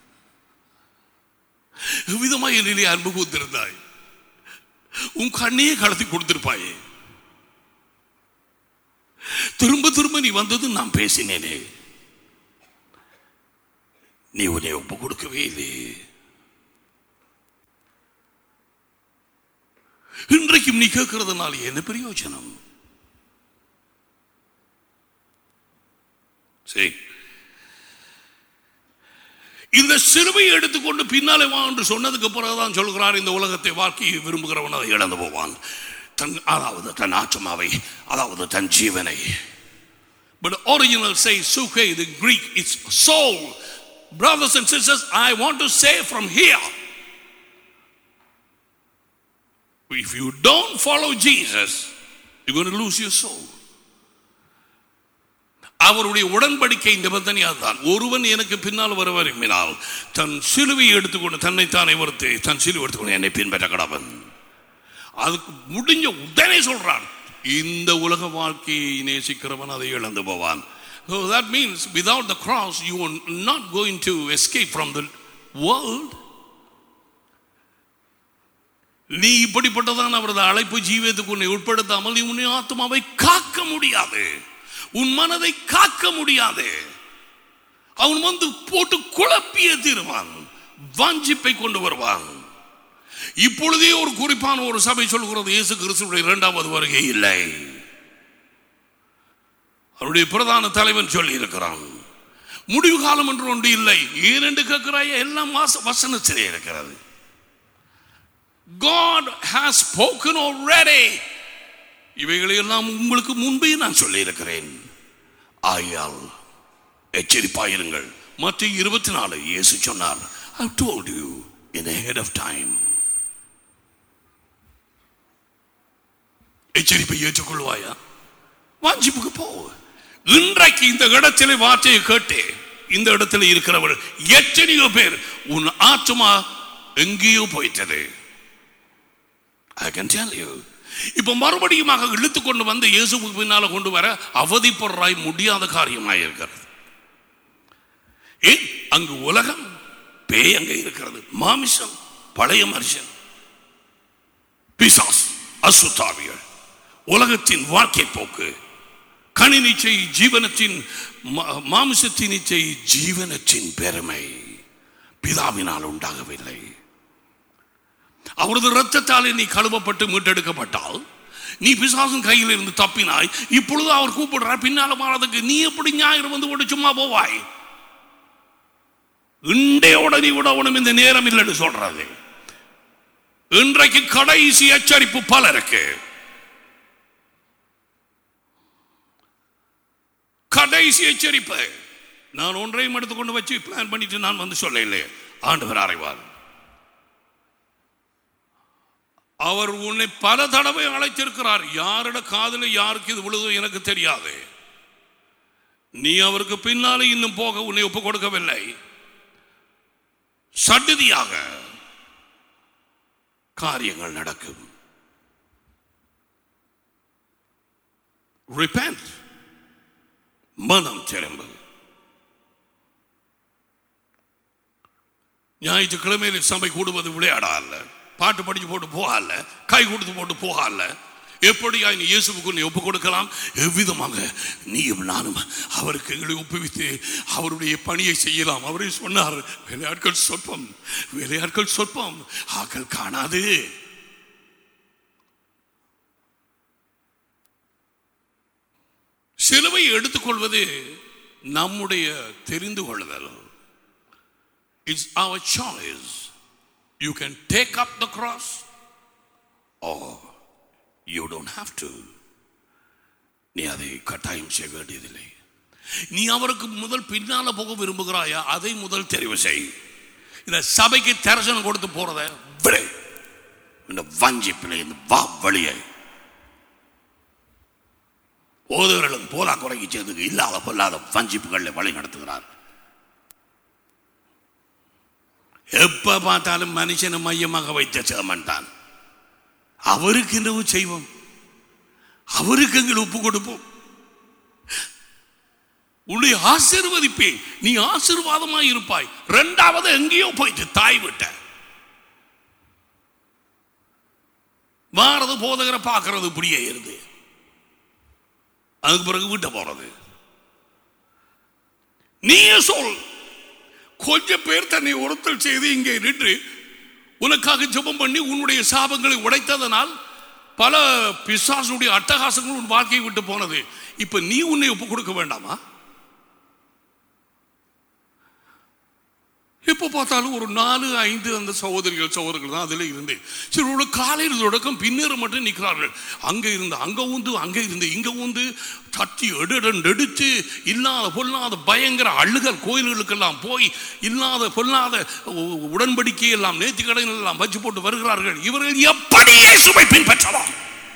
எவ்விதமாக என்னிலே அன்பு கூத்திருந்தாய் உன் கண்ணையே கலத்தி கொடுத்திருப்பாயே திரும்ப திரும்ப நீ வந்தது நான் பேசினேனே நீ உன்னை ஒப்பு கொடுக்கவே இல்லையே இன்றைக்கும் நீ கேட்கறதுனால என்ன பிரயோஜனம் சரி இந்த சிலுவையை எடுத்துக்கொண்டு பின்னாலே வா என்று சொன்னதுக்கு பிறகுதான் சொல்கிறார் இந்த உலகத்தை வாழ்க்கையை விரும்புகிறவன் அதை இழந்து போவான் தன் அதாவது தன் ஆத்மாவை அதாவது தன் ஜீவனை But the original says suke, the Greek, it's soul. Brothers and sisters, I want to say from here. If you don't follow Jesus, you're going to lose your soul. அவருடைய உடன்படிக்கை நிபந்தனை அதுதான் ஒருவன் எனக்கு பின்னால் வர விரும்பினால் தன் சிலுவையை எடுத்துக்கொண்டு தன்னைத்தானே வறுத்து தன் சிலுவை எடுத்துக்கொண்டு என்னை பின்பற்ற கடவன் அதுக்கு முடிஞ்ச உடனே சொல்றான் இந்த உலக வாழ்க்கையை நேசிக்கிறவன் அதை இழந்து போவான் So that means without the cross you are not going to escape from the world நீ இப்படிப்பட்டதான் அவரது அழைப்பு ஜீவியத்துக்கு உன்னை உட்படுத்தாமல் நீ உன்னை ஆத்மாவை காக்க முடியாது உன் மனதை காக்க முடியாது அவன் வந்து போட்டு குழப்பிய தீருவான் வாஞ்சிப்பை கொண்டு வருவான் இப்பொழுதே ஒரு குறிப்பான ஒரு சபை சொல்கிறது இயேசு கிறிஸ்துடைய இரண்டாவது வருகை இல்லை அவருடைய பிரதான தலைவன் சொல்லி இருக்கிறான் முடிவு காலம் என்று ஒன்று இல்லை ஏனென்று கேட்கிறாய் எல்லாம் வாச வசனத்திலே இருக்கிறது God has spoken already இவைகளை எல்லாம் உங்களுக்கு முன்பே நான் சொல்லி இருக்கிறேன் ஆயால் எச்சரிப்பாயிருங்கள் மற்ற இருபத்தி நாலு இயேசு சொன்னார் I told you in ahead of time எச்சரிப்பை ஏற்றுக்கொள்வாயா வாஞ்சிப்புக்கு போ இன்றைக்கு இந்த இடத்திலே வார்த்தையை கேட்டு இந்த இடத்துல இருக்கிறவர் எத்தனையோ பேர் உன் ஆத்மா எங்கேயோ போயிட்டது ஐ கேன் டெல் யூ இப்போ மறுபடியுமாக இழுத்து கொண்டு வந்து இயேசுவுக்கு பின்னால கொண்டு வர அவதிப்படுறாய் முடியாத காரியமாக இருக்கிறது ஏன் அங்கு உலகம் பேய் அங்கே இருக்கிறது மாமிசம் பழைய மனுஷன் பிசாஸ் அசுத்தாவிகள் உலகத்தின் வாழ்க்கை போக்கு கணினிச்சை ஜீவனத்தின் மா- மாமிசத்தின் இச்சை ஜீவனத்தின் பெருமை பிதாவினால் உண்டாகவில்லை அவரது இரத்தத்தாலே நீ கழுவப்பட்டு மீட்டெடுக்கப்பட்டால் நீ பிசாசின் கையில் இருந்து தப்பினாய் இப்பொழுது அவர் கூப்பிடுறார் பின்னால மாறதுக்கு நீ எப்படி ஞாயிறு வந்து போட்டு சும்மா போவாய் இண்டையோட நீ விடவனும் இந்த நேரம் இல்லைன்னு சொல்றது இன்றைக்கு கடைசி எச்சரிப்பு பலருக்கு கடைசி எச்சரிப்பு நான் ஒன்றையும் எடுத்துக்கொண்டு வச்சு பிளான் பண்ணிட்டு நான் வந்து சொல்ல இல்லை ஆண்டவர் அறைவார் அவர் உன்னை பல தடவை அழைத்திருக்கிறார் யாரோட காதுல யாருக்கு இது விழுதோ எனக்கு தெரியாது நீ அவருக்கு பின்னாலே இன்னும் போக உன்னை ஒப்புக் கொடுக்கவில்லை சடுதியாக காரியங்கள் நடக்கும் repent மனம் திரும்ப ஞாயிற்றுக்கிழமையில் சபை கூடுவது விளையாடா அல்ல பாட்டு படிச்சு போட்டு போகல கை கொடுத்து போட்டு போகல எப்படியா நீ இயேசுவுக்கு நீ ஒப்பு கொடுக்கலாம் எவ்விதமாக நீயும் நானும் அவருக்கு எங்களை ஒப்புவித்து அவருடைய பணியை செய்யலாம் அவரே சொன்னார் விளையாட்கள் சொற்பம் விளையாட்கள் சொற்பம் ஆக்கள் காணாது சிலுவை எடுத்துக்கொள்வது நம்முடைய தெரிந்து கொள்ளுதல் it's our choice you can take up the cross oh you don't have to நீ அதை கட்டாயம் செய்ய வேண்டியதில்லை நீ அவருக்கு முதல் பின்னால போக விரும்புகிறாயா அதை முதல் தெரிவு செய் இந்த சபைக்கு தரிசனம் கொடுத்து போறத விடு இந்த வஞ்சிப்பில் இந்த வா வழியை ஓதுகளும் போலா குறைக்கு சேர்ந்து இல்லாத பொல்லாத வஞ்சிப்புகளில் வழி நடத்துகிறார் எப்ப பார்த்தாலும் மனுஷனை மையமாக வைத்த சேமன் தான் அவருக்கு என்னவோ செய்வோம் அவருக்கு எங்கள் ஒப்பு கொடுப்போம் உன்னை ஆசீர்வதிப்பேன் நீ ஆசீர்வாதமாய் இருப்பாய் ரெண்டாவது எங்கேயோ போயிட்டு தாய் விட்ட வாரது போதகரை பார்க்கறது இப்படியே இருந்து அதுக்கு பிறகு வீட்டை போறது நீயே சொல் கொஞ்சம் பேர் தன்னை ஒருத்தல் செய்து இங்கே நின்று உனக்காக ஜெபம் பண்ணி உன்னுடைய சாபங்களை உடைத்ததனால் பல பிசாசுடைய அட்டகாசங்கள் உன் வாழ்க்கையை விட்டு போனது இப்ப நீ உன்னை ஒப்பு கொடுக்க வேண்டாமா எப்போ பார்த்தாலும் ஒரு நாலு ஐந்து அந்த சகோதரிகள் சகோதரர்கள் தான் அதில் இருந்து சிலரோட காலையில் தொடக்கம் பின்னேற மட்டும் நிற்கிறார்கள் அங்கே இருந்து அங்கே ஊந்து அங்கே இருந்து இங்கே ஊந்து தட்டி எடுடன் எடுத்து இல்லாத பொல்லாத பயங்கர அழுகல் கோயில்களுக்கெல்லாம் போய் இல்லாத பொல்லாத உ- உடன்படிக்கை எல்லாம் நேர்த்தி கடன் எல்லாம் வச்சு போட்டு வருகிறார்கள் இவர்கள் எப்படி இயேசுவை பின்பற்றலாம்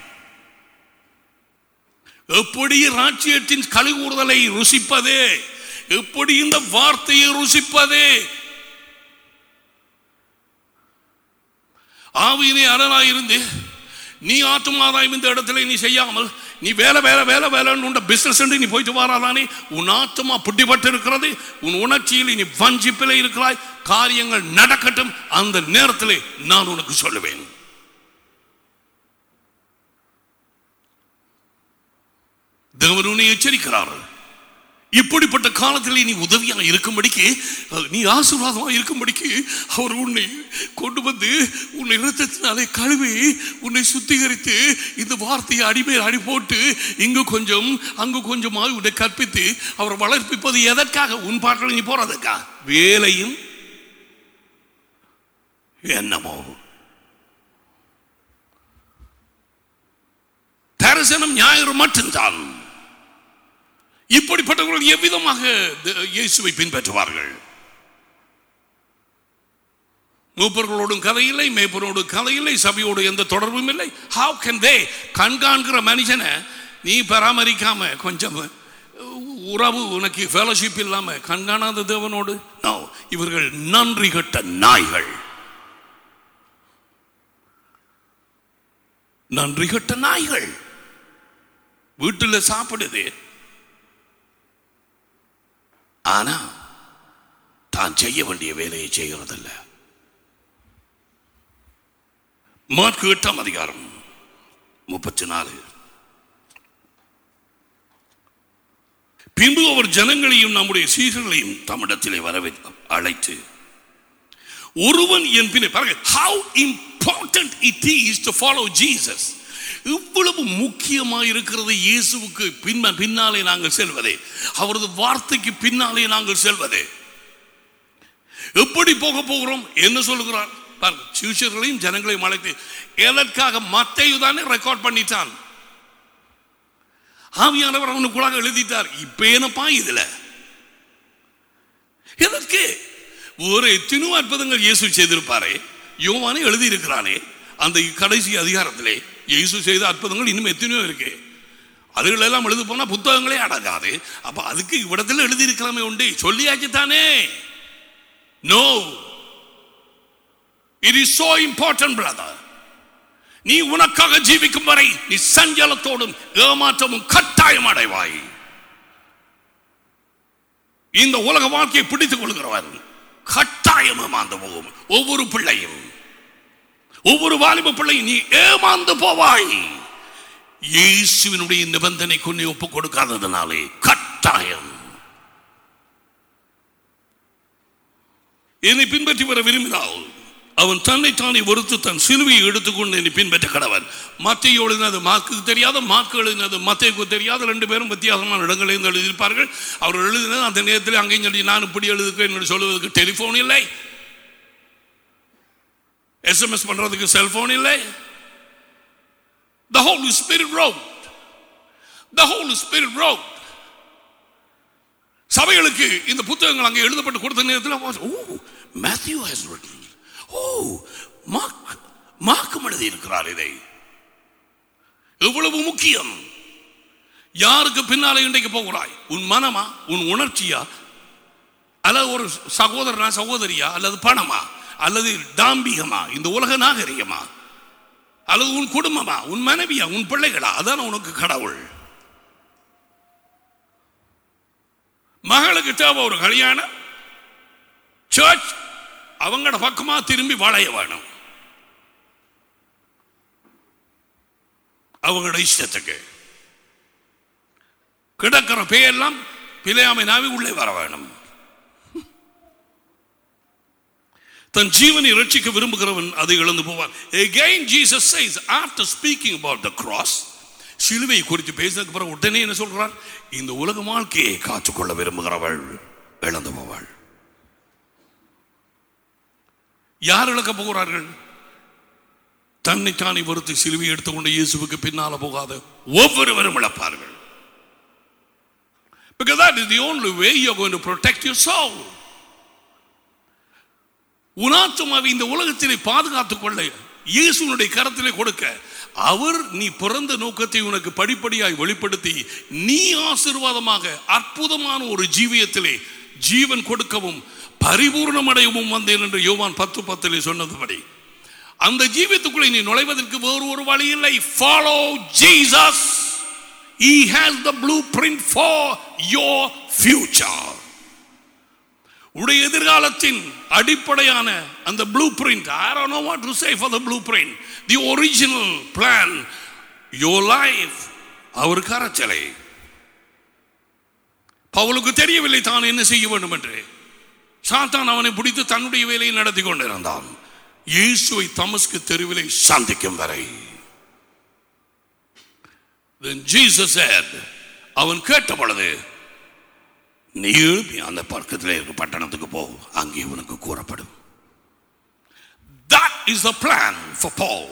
எப்படி ராஜ்யத்தின் கலிகூறுதலை ருசிப்பது எப்படி இந்த வார்த்தையை ருசிப்பது ஆவியினை அரணாய் இருந்து நீ ஆத்துமாதாயம் இந்த இடத்துல நீ செய்யாமல் நீ வேலை வேலை வேலை வேலைன்னு உண்ட பிசினஸ் நீ போயிட்டு வராதானே உன் ஆத்மா புட்டிப்பட்டு இருக்கிறது உன் உணர்ச்சியில் நீ வஞ்சிப்பில் இருக்கிறாய் காரியங்கள் நடக்கட்டும் அந்த நேரத்திலே நான் உனக்கு சொல்லுவேன் தேவன் உன்னை எச்சரிக்கிறார் இப்படிப்பட்ட காலத்தில் நீ உதவியாக இருக்கும்படிக்கு அஹ், நீ ஆசீர்வாதமாக இருக்கும்படிக்கு அவர் உன்னை கொண்டு வந்து உன்னை இரத்தத்தினாலே கழுவி உன்னை சுத்திகரித்து இந்த வார்த்தையை அடிமேல் அடி போட்டு இங்கு கொஞ்சம் அங்கு கொஞ்சமாக உன்னை கற்பித்து அவர் வளர்ப்பிப்பது எதற்காக உன் பாட்டில் நீ போறதுக்கா வேலையும் என்னமோ தரிசனம் ஞாயிறு மட்டும்தான் இப்படிப்பட்டவர்கள் எவ்விதமாக த- இயேசுவை பின்பற்றுவார்கள் மூப்பர்களோடும் கதையில்லை மேய்ப்பரோடும் கதையில்லை சபையோடு எந்த தொடர்பும் இல்லை ஹவு கேன் தே கண்காண்கிற மனுஷனை நீ பராமரிக்காம கொஞ்சம் உறவு உனக்கு ஃபெலோஷிப் இல்லாம கண்காணாத தேவனோடு No. இவர்கள் நன்றி கட்ட நாய்கள் நன்றி கட்ட நாய்கள் வீட்டில் சாப்பிடுது ஆனா தான் செய்ய வேண்டிய வேலையை செய்கிறதில்ல மார்க்கு எட்டாம் அதிகாரம் முப்பத்தி நாலு பின்பு அவர் ஜனங்களையும் நம்முடைய சீர்களையும் தம்மிடத்திலே வரவை அழைத்து ஒருவன் என் பின்னே பாருங்க how important it is to follow Jesus இவ்வளவு முக்கியமாக இருக்கிறது இயேசுவுக்கு பின்ன பின்னாலே நாங்கள் செல்வதே அவரது வார்த்தைக்கு பின்னாலே நாங்கள் செல்வதே எப்படி போக போகிறோம் என்ன சொல்லுகிறார் பாருங்க சிஷர்களையும் ஜனங்களையும் அழைத்து எதற்காக மத்தையு தானே ரெக்கார்ட் பண்ணிட்டான் ஆவியானவர் அவனுக்குள்ளாக எழுதிட்டார் இப்ப என்னப்பா இதுல எதற்கு ஒரு எத்தனோ அற்புதங்கள் இயேசு செய்திருப்பாரே யோவானே எழுதி இருக்கிறானே அந்த கடைசி அதிகாரத்திலே இயேசு செய்த அற்புதங்கள் இன்னும் எத்தனையோ இருக்கு அதுகள் எல்லாம் எழுத போனா புத்தகங்களே அடங்காது அப்ப அதுக்கு இவ்விடத்தில் எழுதி இருக்கலாமே உண்டு சொல்லியாச்சு தானே no it is so important brother நீ உனக்காக ஜீவிக்கும் வரை நீ சஞ்சலத்தோடும் ஏமாற்றமும் கட்டாயம் அடைவாய் இந்த உலக வாழ்க்கையை பிடித்துக் கொள்கிறவர் கட்டாயம் ஏமாந்து போகும் ஒவ்வொரு பிள்ளையும் ஒவ்வொரு வாலிப பிள்ளையும் நீ ஏமாந்து போவாய் இயேசுவினுடைய நிபந்தனை கொண்டு ஒப்புக் கொடுக்காததுனாலே கட்டாயம் என்னை பின்பற்றி வர விரும்பினால் அவன் தன்னைத்தானே ஒருத்து தன் சிலுவையை எடுத்துக்கொண்டு என்னை பின்பற்ற கடவன் மத்திய எழுதினது மார்க்குக்கு தெரியாத மார்க்கு எழுதினது மத்தியக்கு தெரியாத ரெண்டு பேரும் வித்தியாசமான இடங்களில் இருந்து எழுதியிருப்பார்கள் அவர் எழுதினது அந்த நேரத்தில் அங்கேயும் சொல்லி நான் இப்படி எழுதுகிறேன் என்று சொல்வதற்கு டெலிஃபோன் இல்லை எஸ்எம்எஸ் பண்றதுக்கு செல்போன் இல்லை The Holy Spirit wrote. The Holy Spirit wrote. சபைகளுக்கு இந்த புத்தகங்கள் அங்கே எழுதப்பட்டு கொடுத்த நேரத்தில் oh Matthew has written oh Mark மார்க்கம் எழுதி இருக்கிறார் இதை எவ்வளவு முக்கியம் யாருக்கு பின்னாலே இன்றைக்கு போகிறாய் உன் மனமா உன் உணர்ச்சியா அல்லது ஒரு சகோதரனா சகோதரியா அல்லது பணமா அல்லது தாம்பிகமா இந்த உலக நாகரிகமா அல்லது உன் குடும்பமா உன் மனைவியா உன் பிள்ளைகளா அதான உனக்கு கடவுள் மகளுக்கு தேவை ஒரு கல்யாணம் சர்ச் அவங்களோட பக்கமா திரும்பி வளைய வேணும் அவங்களோட இஷ்டத்துக்கு கிடக்கிற பேயெல்லாம் பிழையாமை நாவி உள்ளே வர வேணும் தன் ஜீவனை ரட்சிக்க விரும்புகிறவன் அதை இழந்து போவான் again jesus says after speaking about the cross சிலுவை குறித்து பேசினதுக்கு பிறகு உடனே என்ன சொல்றார் இந்த உலக வாழ்க்கையை காத்துக்கொள்ள விரும்புகிறவள் இழந்து போவாள் யார் இழக்க போகிறார்கள் தன்னைத்தானே பொறுத்து சிலுவை எடுத்துக்கொண்டு இயேசுவுக்கு பின்னால போகாத ஒவ்வொருவரும் இழப்பார்கள் Because that is the only way you're going to protect your soul. உனாத்துமாவை இந்த உலகத்திலே பாதுகாத்துக் கொள்ள இயேசுனுடைய கரத்திலே கொடுக்க அவர் நீ பிறந்த நோக்கத்தை உனக்கு படிப்படியாய் வெளிப்படுத்தி நீ ஆசீர்வாதமாக அற்புதமான ஒரு ஜீவியத்திலே ஜீவன் கொடுக்கவும் பரிபூர்ணமடையவும் வந்தேன் என்று யோவான் பத்து பத்திலே சொன்னதுபடி அந்த ஜீவியத்துக்குள்ளே நீ நுழைவதற்கு வேறு ஒரு வழி இல்லை follow Jesus He has the blueprint for your future. உடைய எதிர்காலத்தின் அடிப்படையான அந்த blueprint I don't know what to say for the blueprint the original plan your life அவர் கரச்சலை பவுலுக்கு தெரியவில்லை தான் என்ன செய்ய வேண்டும் என்று சாத்தான் அவனை பிடித்து தன்னுடைய வேலையை நடத்தி கொண்டிருந்தான் இயேசுவை தமஸ்கு தெருவிலே சந்திக்கும் வரை Then Jesus said, அவன் கேட்ட பொழுது நீ எழுப்பி அந்த பக்கத்தில் இருக்க பட்டணத்துக்கு போ அங்கே உனக்கு கூறப்படும் That is the plan for Paul.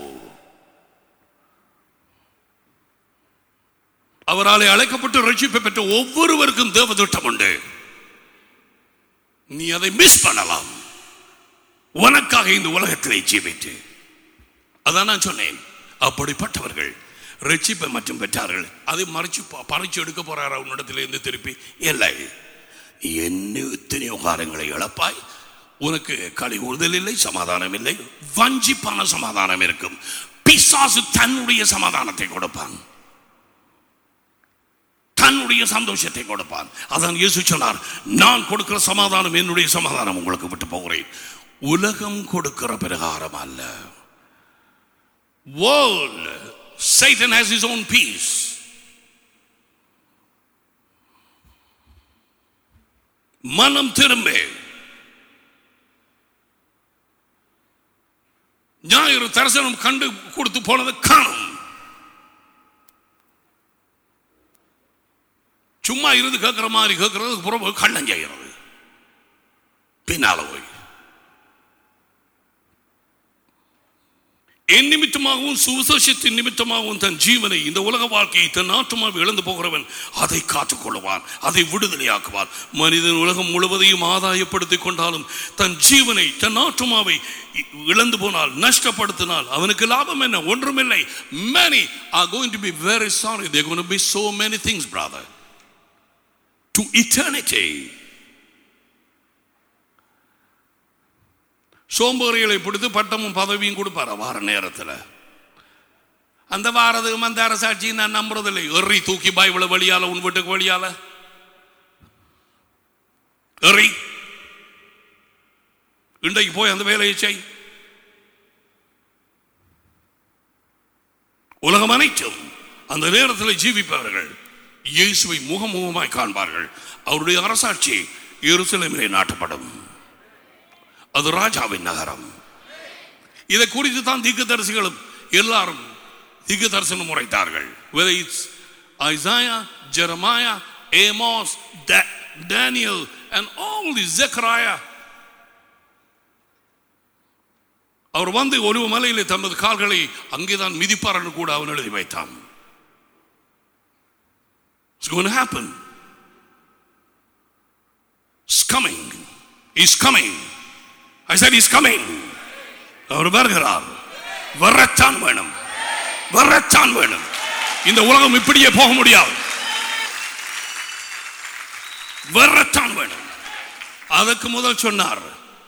அவராலே அழைக்கப்பட்டு ரட்சிப்பை பெற்ற ஒவ்வொருவருக்கும் தேவ திட்டம் உண்டு நீ அதை மிஸ் பண்ணலாம் உனக்காக இந்த உலகத்திலே ஜீவித்து அதான் நான் சொன்னேன் அப்படிப்பட்டவர்கள் ரட்சிப்பை மற்றும் பெற்றார்கள் அதை மறைச்சு பறிச்சு எடுக்க போறாரா உன்னிடத்திலிருந்து திருப்பி இல்லை என்ன எத்தனையோ காரங்களை இழப்பாய் உனக்கு களி ஊறுதல் இல்லை சமாதானம் இல்லை வஞ்சிப்பான சமாதானம் இருக்கும் பிசாசு தன்னுடைய சமாதானத்தை கொடுப்பான் தன்னுடைய சந்தோஷத்தை கொடுப்பான் அதான் இயேசு சொன்னார் நான் கொடுக்கிற சமாதானம் என்னுடைய சமாதானம் உங்களுக்கு விட்டு போகிறேன் உலகம் கொடுக்கிற பிரகாரம் அல்ல world satan has his own peace மனம் திரும்ப ஞாயிறு தரிசனம் கண்டு கொடுத்து போனது காணும் சும்மா இருந்து கேட்கிற மாதிரி கேட்கறது புறம் கண்ணம் செய்கிறது பின்னால போய் என் நிமித்தமாகவும் சுவிசேஷத்தின் நிமித்தமாகவும் தன் ஜீவனை இந்த உலக வாழ்க்கையை தன் ஆத்மாவை இழந்து போகிறவன் அதை காத்துக் கொள்வான் அதை விடுதலையாக்குவான் மனிதன் உலகம் முழுவதையும் ஆதாயப்படுத்திக் கொண்டாலும் தன் ஜீவனை தன் ஆத்மாவை இ- இழந்து போனால் நஷ்டப்படுத்தினால் அவனுக்கு லாபம் என்ன ஒன்றுமில்லை many are going to be very sorry they're going to be so many things brother to eternity சோம்பேறிகளை பிடித்து பட்டமும் பதவியும் கொடுப்பார் வார நேரத்தில் அந்த வாரதும் அந்த அரசாட்சியும் நான் நம்புறதில்லை எறி தூக்கி பைபிள வழியால உன் வீட்டுக்கு வழியால எறி இன்றைக்கு போய் அந்த வேலையை செய் உலகம் அனைத்தும் அந்த நேரத்தில் ஜீவிப்பவர்கள் இயேசுவை முகமுகமாய் காண்பார்கள் அவருடைய அரசாட்சி எருசலேமிலே நாட்டப்படும் அது ராஜாவின் நகரம் இதை குறித்து தான் தீர்க்கதரிசிகளும் எல்லாரும் தீர்க்க தரிசனம் உரைத்தார்கள் whether it's Isaiah, Jeremiah, Amos, Da- Daniel and all the Zechariah அவர் வந்து ஒரு மலையிலே தமது கால்களை அங்கேதான் மிதிப்பார் என்று கூட அவன் எழுதி வைத்தான் It's going to happen. It's coming. He's coming. I said he's coming. அவர் வருகிறார் வரத்தான் வேணும் வரத்தான் வேணும் இந்த உலகம் இப்படியே போக முடியாது வரத்தான் வேணும் அதற்கு முதல் சொன்னார்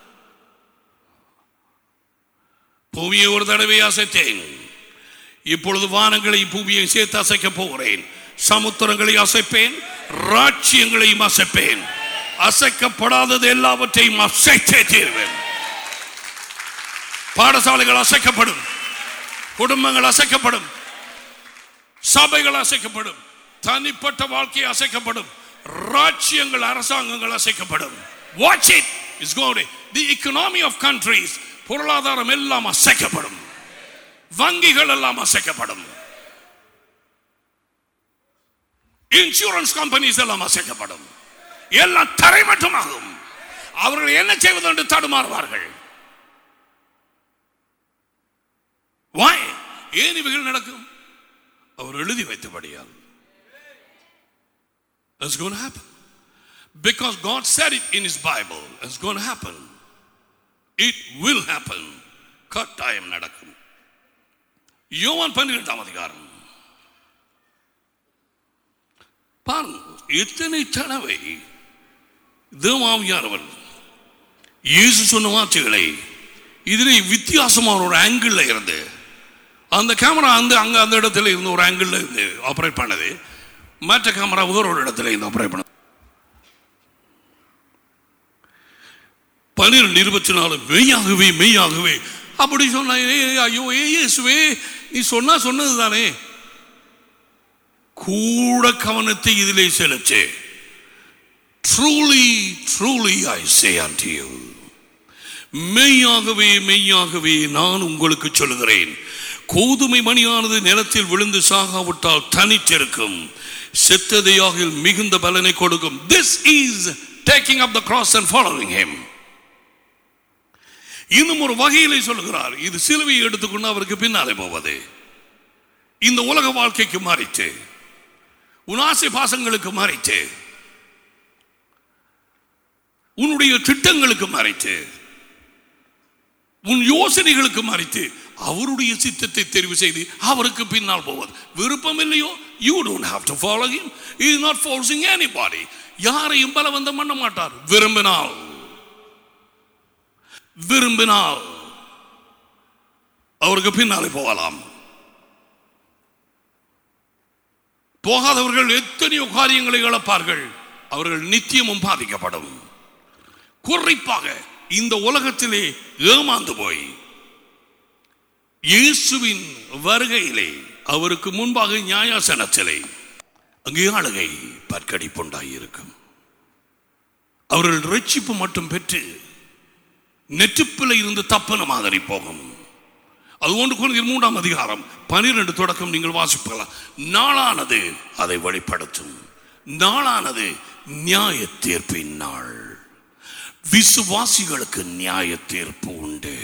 பூமியை ஒரு தடவை அசைத்தேன் இப்பொழுது வானங்களை பூமியை சேர்த்து அசைக்க போகிறேன் சமுத்திரங்களை அசைப்பேன் ராட்சியங்களையும் அசைப்பேன் அசைக்கப்படாதது எல்லாவற்றையும் அசைத்தே தீர்வேன் பாடசாலைகள் அசைக்கப்படும் குடும்பங்கள் அசைக்கப்படும் சபைகள் அசைக்கப்படும் தனிப்பட்ட வாழ்க்கை அசைக்கப்படும் ராட்சியங்கள் அரசாங்கங்கள் அசைக்கப்படும் watch it is God the economy of countries பொருளாதாரம் எல்லாம் அசைக்கப்படும் வங்கிகள் எல்லாம் அசைக்கப்படும் இன்சூரன்ஸ் கம்பெனிஸ் எல்லாம் அசைக்கப்படும் எல்லாம் தரைமட்டமாகும் அவர்கள் என்ன செய்வது என்று தடுமாறுவார்கள் Why? ஏன் இவைகள் நடக்கும் அவர் எழுதி வைத்தபடியால் It's going to happen. Because God said it in His Bible. It's going to happen. It will happen. கட்டாயம் நடக்கும் யோவான் பன்னிரெண்டாம் அதிகாரம் பாருங்க எத்தனை தடவை தேவாவியானவர் இயேசு சொன்ன வார்த்தைகளை இதிலே வித்தியாசமான ஒரு ஆங்கிள் இருந்து அந்த கேமரா அந்த அங்க அந்த இடத்துல இருந்து ஒரு ஆங்கிள் இருந்து ஆப்ரேட் பண்ணது மற்ற கேமரா வேற ஒரு இடத்துல இருந்து ஆப்ரேட் பண்ணது பன்னிரெண்டு இருபத்தி நாலு மெய்யாகவே மெய்யாகவே அப்படி சொன்ன ஏய், ஐயோ ஏ இயேசுவே நீ சொன்னா சொன்னது தானே கூட கவனத்தை இதிலே செலுத்து truly truly I say unto you மெய்யாகவே மெய்யாகவே நான் உங்களுக்கு சொல்லுகிறேன் கோதுமை மணியானது நிலத்தில் விழுந்து சாகாவிட்டால் தனித்திருக்கும் செத்ததையாக மிகுந்த பலனை கொடுக்கும் this is taking up the cross and following him இன்னும் ஒரு வகையிலே சொல்லுகிறார் இது சிலுவையை எடுத்துக்கொண்டு அவருக்கு பின்னாலே போவது இந்த உலக வாழ்க்கைக்கு மாறிச்சு உன் ஆசை பாசங்களுக்கு மாறிச்சு உன்னுடைய திட்டங்களுக்கு மாறிச்சு உன் யோசனைகளுக்கு மறைத்து அவருடைய சித்தத்தை தெரிவு செய்து அவருக்கு பின்னால் போவது விருப்பம் இல்லையோ you don't have to follow him is not forcing anybody யாரையும் பலவந்தம் பண்ண மாட்டார் விரும்பினால் விரும்பினால் அவருக்கு பின்னாலே போகலாம் போகாதவர்கள் எத்தனையோ காரியங்களை இழப்பார்கள் அவர்கள் நித்தியமும் பாதிக்கப்படும் குறிப்பாக இந்த உலகத்திலே ஏமாந்து போய் இயேசுவின் வருகையிலே அவருக்கு முன்பாக நியாயாசனத்திலே அங்கே ஆளுகை பற்கடிப்புண்டாயிருக்கும் அவர்கள் ரட்சிப்பு மட்டும் பெற்று நெற்றுப்பில் இருந்து தப்பன மாதிரி போகும் அது ஒன்று குறைந்த மூன்றாம் அதிகாரம் பனிரெண்டு தொடக்கம் நீங்கள் வாசிப்பலாம் நாளானது அதை வெளிப்படுத்தும் நாளானது நியாய தீர்ப்பின் நாள் விசுவாசிகளுக்கு நியாய தீர்ப்பு உண்டு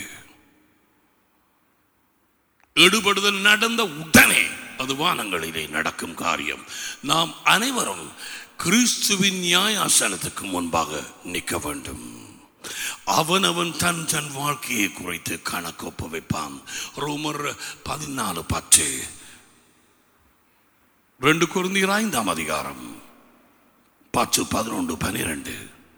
எடுபடுதல் நடந்த உடனே அது வானங்களிலே நடக்கும் காரியம் நாம் அனைவரும் கிறிஸ்துவின் நியாயாசனத்துக்கு முன்பாக நிற்க வேண்டும் அவனவன் தன் தன் வாழ்க்கையை குறித்து கணக்கு வைப்பான் ரோமர் பதினாலு பத்து ரெண்டு குருந்தீர் ஐந்தாம் அதிகாரம் பத்து பதினொன்று பனிரெண்டு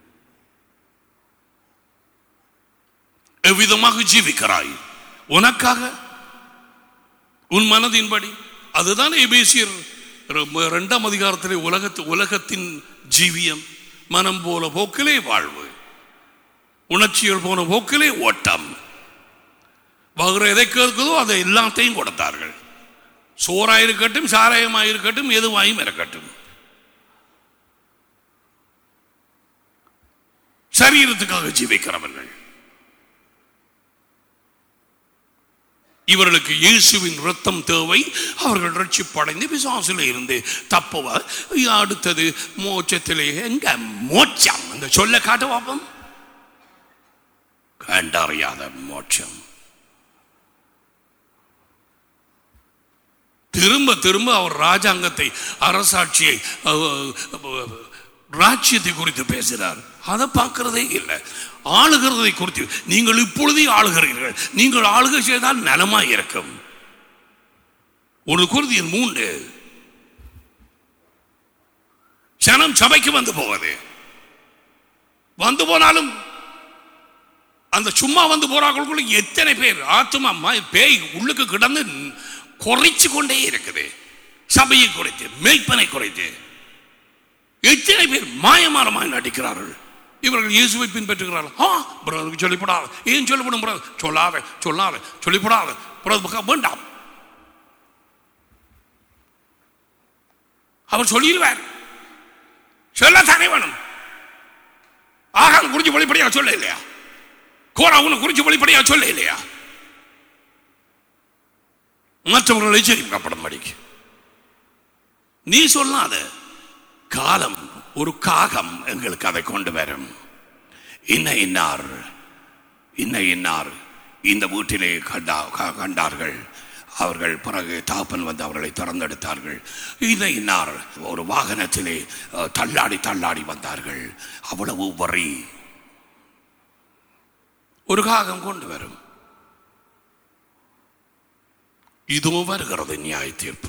எவ்விதமாக ஜீவிக்கிறாய் உனக்காக உன் மனதின்படி அதுதான் எபேசியர் இரண்டாம் அதிகாரத்திலே உலகத்து உலகத்தின் ஜீவியம் மனம் போல போக்கிலே வாழ்வு உணர்ச்சிகள் போன போக்கிலே ஓட்டம் வகுற எதை கேட்குதோ அதை எல்லாத்தையும் கொடுத்தார்கள் சோறாயிருக்கட்டும் சாராயமாயிருக்கட்டும் எதுவாயும் இருக்கட்டும் சரீரத்துக்காக ஜீவிக்கிறவர்கள் இவர்களுக்கு இயேசுவின் ரத்தம் தேவை அவர்கள் ரட்சிப்படைந்து பிசாசில் இருந்து தப்புவார் அடுத்தது மோட்சத்திலே எங்க மோட்சம் அந்த சொல்ல காட்ட பார்ப்போம் கண்டறியாத மோட்சம் திரும்ப திரும்ப அவர் ராஜாங்கத்தை அரசாட்சியை ராஜ்யத்தை குறித்து பேசுகிறார் அதை பார்க்கிறதே இல்லை ஆளுகிறதை குறித்து நீங்கள் இப்பொழுதே ஆளுகிறீர்கள் நீங்கள் ஆளுகை செய்தால் நலமாய் இருக்கும் ஒரு குருதியின் மூன்று சனம் சபைக்கு வந்து போவது வந்து போனாலும் அந்த சும்மா வந்து போறாங்களுக்குள்ள எத்தனை பேர் ஆத்மா பேய் உள்ளுக்கு கிடந்து குறைச்சு கொண்டே இருக்குது சபையை குறைத்து மேய்ப்பனை குறைத்து எத்தனை பேர் மாயமானமாய் நடிக்கிறார்கள் இவர்கள் இயேசுவை பின்பற்றுகிறார்கள் ஆ பிரதருக்கு சொல்லிப்படாத ஏன் சொல்லப்படும் பிரதர் சொல்லாத சொல்லாத சொல்லிப்படாத பிரதர் வேண்டாம் அவர் சொல்லிடுவார் சொல்லத்தானே வேணும் ஆகால் குறிச்சு வெளிப்படையா சொல்ல இல்லையா கோரா உனக்கு குறிச்சு வெளிப்படையா சொல்ல இல்லையா மற்றவர்கள் எச்சரிக்கப்படும் படிக்கு நீ சொல்லாத காலம் ஒரு காகம் எங்களுக்கு அதை கொண்டு வரும் இன்ன இன்னார் இன்ன இன்னார் இந்த வீட்டிலே கண்டா கண்டார்கள் அவர்கள் பிறகு தாப்பன் வந்து அவர்களை திறந்தெடுத்தார்கள் இன்ன இன்னார் ஒரு வாகனத்திலே தள்ளாடி தள்ளாடி வந்தார்கள் அவ்வளவு வரி ஒரு காகம் கொண்டு வரும் இதோ வருகிறது நியாய தீர்ப்பு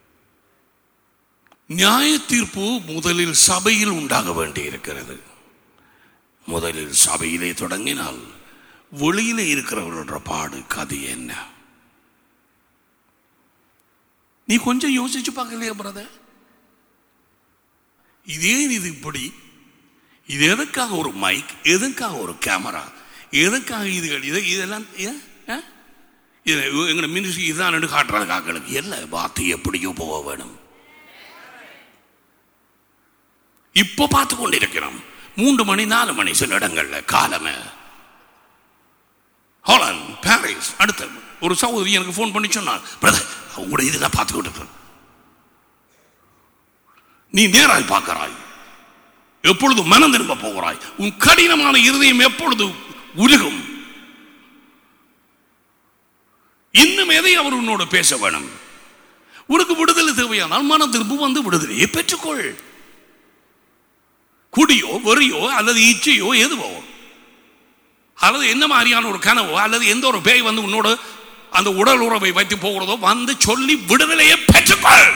நியாய தீர்ப்பு முதலில் சபையில் உண்டாக வேண்டி இருக்கிறது முதலில் சபையிலே தொடங்கினால் வெளியிலே இருக்கிறவர்களோட பாடு கதை என்ன நீ கொஞ்சம் யோசிச்சு பார்க்கலையா பிரதர் இதே இது இப்படி இது எதுக்காக ஒரு மைக் எதுக்காக ஒரு கேமரா எதுக்காக இதுகள் இது இதெல்லாம் இது எங்களை மினிஸ்ட்ரி இதுதான் காட்டுறது காக்களுக்கு இல்லை வார்த்தை எப்படியோ போக வேணும் இப்போ பார்த்து கொண்டிருக்கிறோம் மூன்று மணி நாலு மணி சில இடங்கள்ல காலமே ஹாலண்ட் பாரிஸ் அடுத்த ஒரு சகோதரி எனக்கு ஃபோன் பண்ணி சொன்னார் பிரதர் உங்களோட இதெல்லாம் பார்த்துக்கிட்டு இருக்கிறேன் நீ நேராய் பார்க்கிறாய் எப்பொழுது மனம் திரும்ப போகிறாய் உன் கடினமான இருதயம் எப்பொழுது உருகும் இன்னும் எதை அவர் உன்னோட பேச வேணும் உனக்கு விடுதலை தேவையானால் மனம் திரும்ப வந்து விடுதலையை பெற்றுக்கொள் குடியோ வெறியோ அல்லது இச்சையோ எதுவோ அல்லது என்ன மாதிரியான ஒரு கனவோ அல்லது எந்த ஒரு பேய் வந்து உன்னோட அந்த உடல் உறவை வைத்து போகிறதோ வந்து சொல்லி விடுதலையை பெற்றுக்கொள்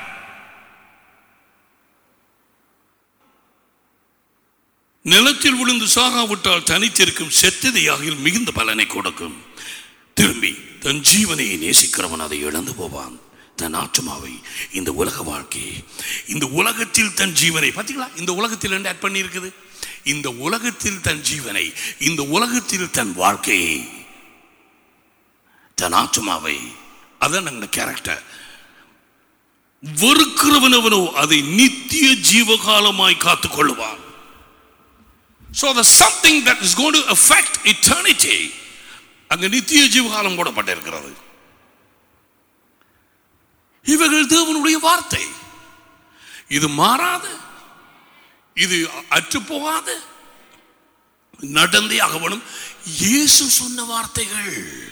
நிலத்தில் விழுந்து சாகாவிட்டால் தனித்திருக்கும் செத்ததையாக மிகுந்த பலனை கொடுக்கும் திரும்பி தன் ஜீவனை நேசிக்கிறவன் அதை இழந்து போவான் தன் ஆத்மாவை இந்த உலக வாழ்க்கையை இந்த உலகத்தில் தன் ஜீவனை பார்த்தீங்களா இந்த உலகத்தில் என்ன ஆட் பண்ணி இருக்குது இந்த உலகத்தில் தன் ஜீவனை இந்த உலகத்தில் தன் வாழ்க்கையை தன் ஆத்மாவை அதான் நம்ம கேரக்டர் வெறுக்கிறவனவனோ அதை நித்திய ஜீவகாலமாய் காத்துக் கொள்ளுவான் So the something that is going to affect eternity அங்க நித்திய ஜீவகாலம் போடப்பட்டிருக்கிறது இவைகள் தேவனுடைய வார்த்தை இது மாறாது இது அற்று போகாது நடந்தே ஆகணும் இயேசு சொன்ன வார்த்தைகள்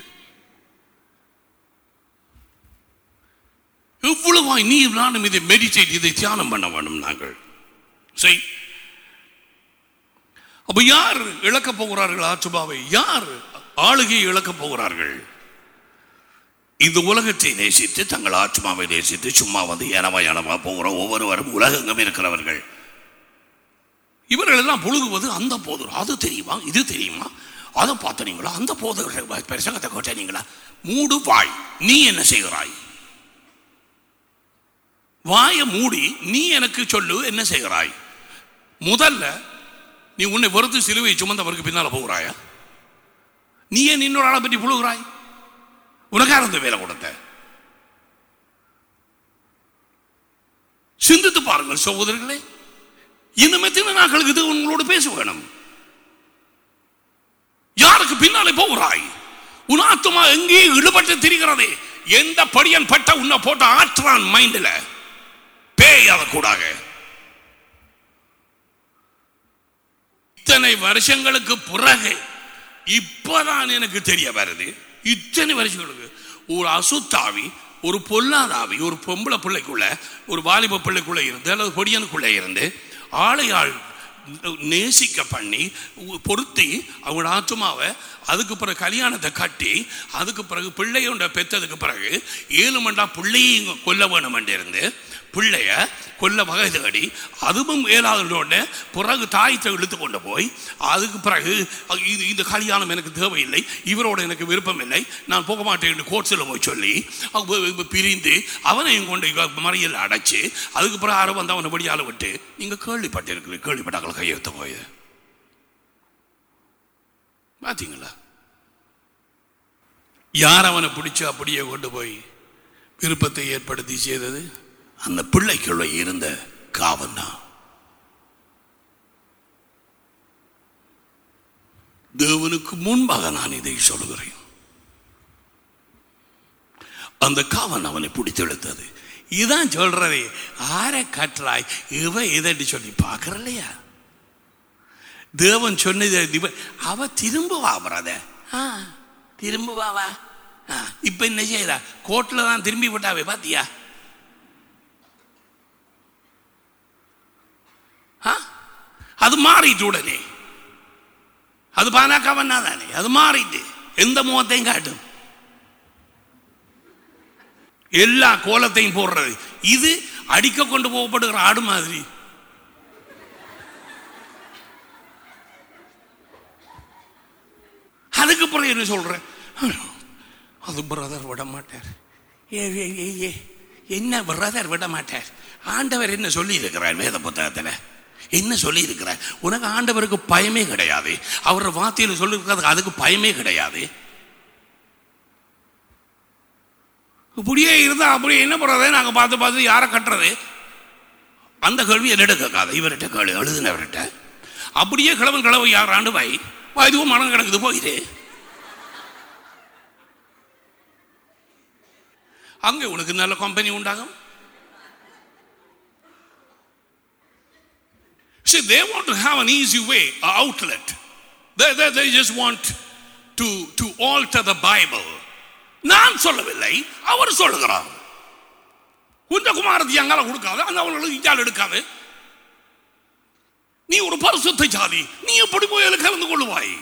எவ்வளவாய் நீ நானும் இதை மெடிடேட் இதை தியானம் பண்ண வேண்டும் நாங்கள் சரி அப்ப யார் இழக்க போகிறார்கள் ஆற்றுபாவை யார் ஆளுகையை இழக்க போகிறார்கள் இந்த உலகத்தை நேசித்து தங்கள் ஆத்மாவை நேசித்து சும்மா வந்து ஏனமா ஏனமா போகிற ஒவ்வொருவரும் உலகெங்கும் இருக்கிறவர்கள் இவர்கள் எல்லாம் புழுகுவது அந்த போது அது தெரியுமா இது தெரியுமா அதை பார்த்தனீங்களா அந்த போது பிரசங்கத்தை கேட்டீங்களா மூடு வாய் நீ என்ன செய்கிறாய் வாயை மூடி நீ எனக்கு சொல்லு என்ன செய்கிறாய் முதல்ல நீ உன்னை வெறுத்து சிலுவை சுமந்தவருக்கு பின்னால போகிறாயா நீ ஏன் இன்னொரு ஆளை பற்றி புழுகிறாய் உனக்கார இந்த வேலை கொடுத்த சிந்தித்து பாருங்கள் சகோதரர்களே இன்னும் எத்தனை நாட்களுக்கு இது உங்களோடு பேச வேணும் யாருக்கு பின்னாலே போகிறாய் உன் ஆத்மா எங்கேயே இடுபட்டு திரிகிறதே எந்த படியன் பட்ட உன்னை போட்டு ஆற்றான் மைண்ட்ல பேயாத கூடாக இத்தனை வருஷங்களுக்கு பிறகு இப்பதான் எனக்கு தெரிய வருது இத்தனை வருஷங்களுக்கு ஒரு அசுத்தாவி ஒரு பொல்லாதாவி ஒரு பொம்பளை பிள்ளைக்குள்ள ஒரு வாலிப பிள்ளைக்குள்ள இருந்து அல்லது பொடியனுக்குள்ள இருந்து ஆளை ஆள் நேசிக்க பண்ணி பொருத்தி அவங்க ஆத்மாவை அதுக்கு பிறகு கல்யாணத்தை கட்டி அதுக்கு பிறகு பிள்ளையோட பெற்றதுக்கு பிறகு ஏழு மண்டா பிள்ளையும் கொல்ல வேணும் இருந்து பிள்ளைய கொல்ல வகை தேடி அதுவும் ஏழாவது பிறகு தாயத்தை இழுத்து கொண்டு போய் அதுக்கு பிறகு இது இந்த கல்யாணம் எனக்கு தேவையில்லை இவரோட எனக்கு விருப்பம் இல்லை நான் போக மாட்டேன் என்று கோர்ட்ஸில் போய் சொல்லி பிரிந்து அவனையும் கொண்டு மறையில் அடைச்சு அதுக்கு பிறகு யாரும் வந்து அவனை படியால விட்டு நீங்க கேள்விப்பட்டிருக்கிறீங்க கேள்விப்பட்டாங்களா கையெழுத்த போய் பார்த்தீங்களா யார் அவனை பிடிச்சு அப்படியே கொண்டு போய் விருப்பத்தை ஏற்படுத்தி செய்தது அந்த பிள்ளைக்குள்ள இருந்த காவன்னா தேவனுக்கு முன்பாக நான் இதை சொல்லுகிறேன் அந்த காவன் அவனை பிடித்தெடுத்தது இதான் சொல்றதே ஆர கற்றாய் இவ இதடி சொல்லி பார்க்கற இல்லையா தேவன் சொன்னது அவ திரும்புவா பிரத திரும்புவாவா இப்ப என்ன செய்யறா கோர்ட்ல தான் திரும்பி விட்டாவே பாத்தியா அது மாறிட்டு உடனே அது பானாக்காவன்னா தானே அது மாறிட்டு எந்த முகத்தையும் காட்டும் எல்லா கோலத்தையும் போடுறது இது அடிக்க கொண்டு போகப்படுகிற ஆடு மாதிரி அதுக்கு பிறகு என்ன சொல்றேன் அது பிரதர் விட மாட்டார் ஏ ஏ ஏ ஏ என்ன பிரதர் விட மாட்டார் ஆண்டவர் என்ன சொல்லி இருக்கிறார் வேத புத்தகத்தில் என்ன சொல்லி இருக்கிறார் உனக்கு ஆண்டவருக்கு பயமே கிடையாது அவர் வார்த்தையில் சொல்லியிருக்கிறது அதுக்கு பயமே கிடையாது இப்படியே இருந்தா அப்படியே என்ன பண்றது நாங்கள் பார்த்து பார்த்து யாரை கட்டுறது அந்த கேள்வி என்னிட கேட்காது இவர்கிட்ட கேள்வி எழுதுனவர்கிட்ட அப்படியே கிழவன் கிழவு யார் ஆண்டு பாய் இதுவும் மனம் கிடக்குது போயிரு அங்கே உனக்கு நல்ல கம்பெனி உண்டாகும் See, they want to have an easy way, an outlet. They, they, they just want to, to alter the Bible. நான் சொல்லவில்லை அவர் சொல்லுகிறார் குஞ்ச குமாரத்தி அங்கால கொடுக்காது அந்த அவங்களுக்கு இஞ்சால் எடுக்காது நீ ஒரு பரிசுத்த ஜாதி நீ எப்படி போய் அதில் கலந்து கொள்ளுவாய்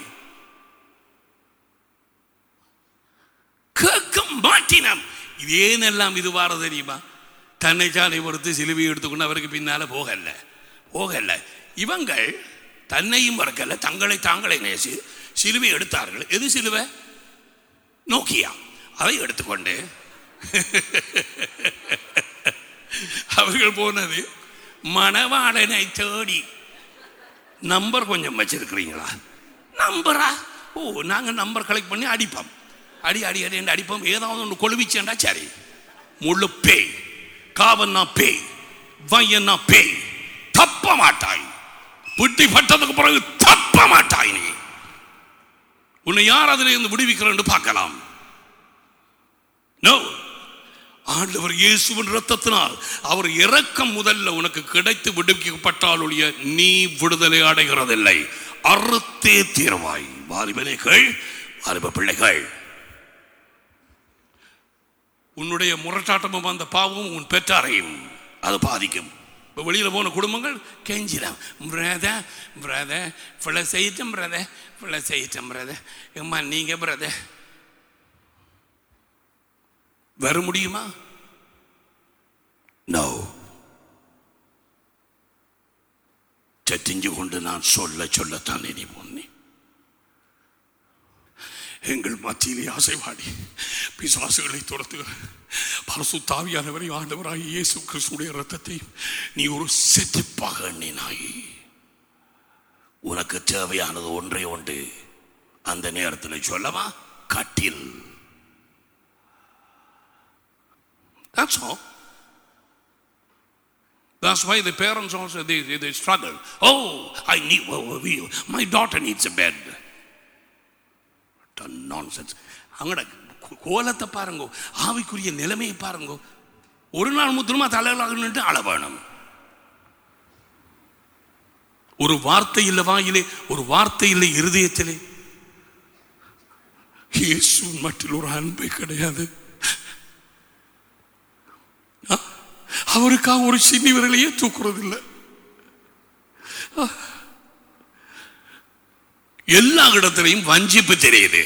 கேட்க மாட்டினம் இது ஏனெல்லாம் இது வார தெரியுமா தன்னை சாலை பொறுத்து சிலுவை எடுத்துக்கொண்டு அவருக்கு பின்னால போகல போகல இவங்கள் தன்னையும் மறக்கல தங்களை தாங்களை நேசி சிலுவை எடுத்தார்கள் எது சிலுவை நோக்கியா அதை எடுத்துக்கொண்டு அவர்கள் போனது மணவாளனை தேடி நம்பர் கொஞ்சம் வச்சிருக்கிறீங்களா நம்பரா ஓ நாங்கள் நம்பர் கலெக்ட் பண்ணி அடிப்போம் அடி அடி அடி என்று அடிப்போம் ஏதாவது ஒன்று கொழுவிச்சேன்டா சரி முழு பேய் காவன்னா பேய் வையன்னா பேய் தப்ப மாட்டாய் புட்டி பட்டதுக்கு பிறகு தப்ப மாட்டாய் நீ உன்னை யார் அதில் இருந்து விடுவிக்கிறேன் பார்க்கலாம் நோ ஆண்டவர் இயேசுவின் ரத்தத்தினால் அவர் இரக்கம் முதல்ல உனக்கு கிடைத்து விடுவிக்கப்பட்டால் ஒழிய நீ விடுதலை அடைகிறதில்லை அறுத்தே தீர்வாய் வாலிபனைகள் வாலிப பிள்ளைகள் உன்னுடைய முரட்டாட்டமும் அந்த பாவமும் உன் பெற்றாரையும் அது பாதிக்கும் இப்போ வெளியில் போன குடும்பங்கள் கெஞ்சிலாம் பிரத பிரத பிள்ளை செய்யிட்டோம் பிரத பிள்ளை செய்யிட்டோம் பிரத எம்மா நீங்க பிரத வர முடியுமா நோ சத்திஞ்சு கொண்டு நான் சொல்ல சொல்லத்தான் இனி பொன்னி எங்கள் மத்தியிலே ஆசைவாடி பிசாசுகளை துரத்துகிற பரசு தாவியானவரை ஆண்டவராய் இயேசு கிறிஸ்துடைய ரத்தத்தை நீ ஒரு செட்டிப்பாக எண்ணினாய் உனக்கு தேவையானது ஒன்றே ஒன்று அந்த நேரத்தில் சொல்லவா கட்டில் That's all. That's why the parents also they, they, they struggle. Oh, I need oh, we, my daughter needs a bed. What a nonsense. அவங்களோட கோலத்தை பாருங்க ஆவிக்குரிய நிலைமையை பாருங்க ஒரு நாள் முத்திரமா தலையிலாகணுட்டு அள வேணும் ஒரு வார்த்தை இல்லை வாயிலே ஒரு வார்த்தை இல்லை இருதயத்திலே இயேசு மட்டில் ஒரு அன்பை கிடையாது அவருக்காக ஒரு சின்னி விரலையே தூக்குறது இல்லை எல்லா இடத்திலையும் வஞ்சிப்பு தெரியுது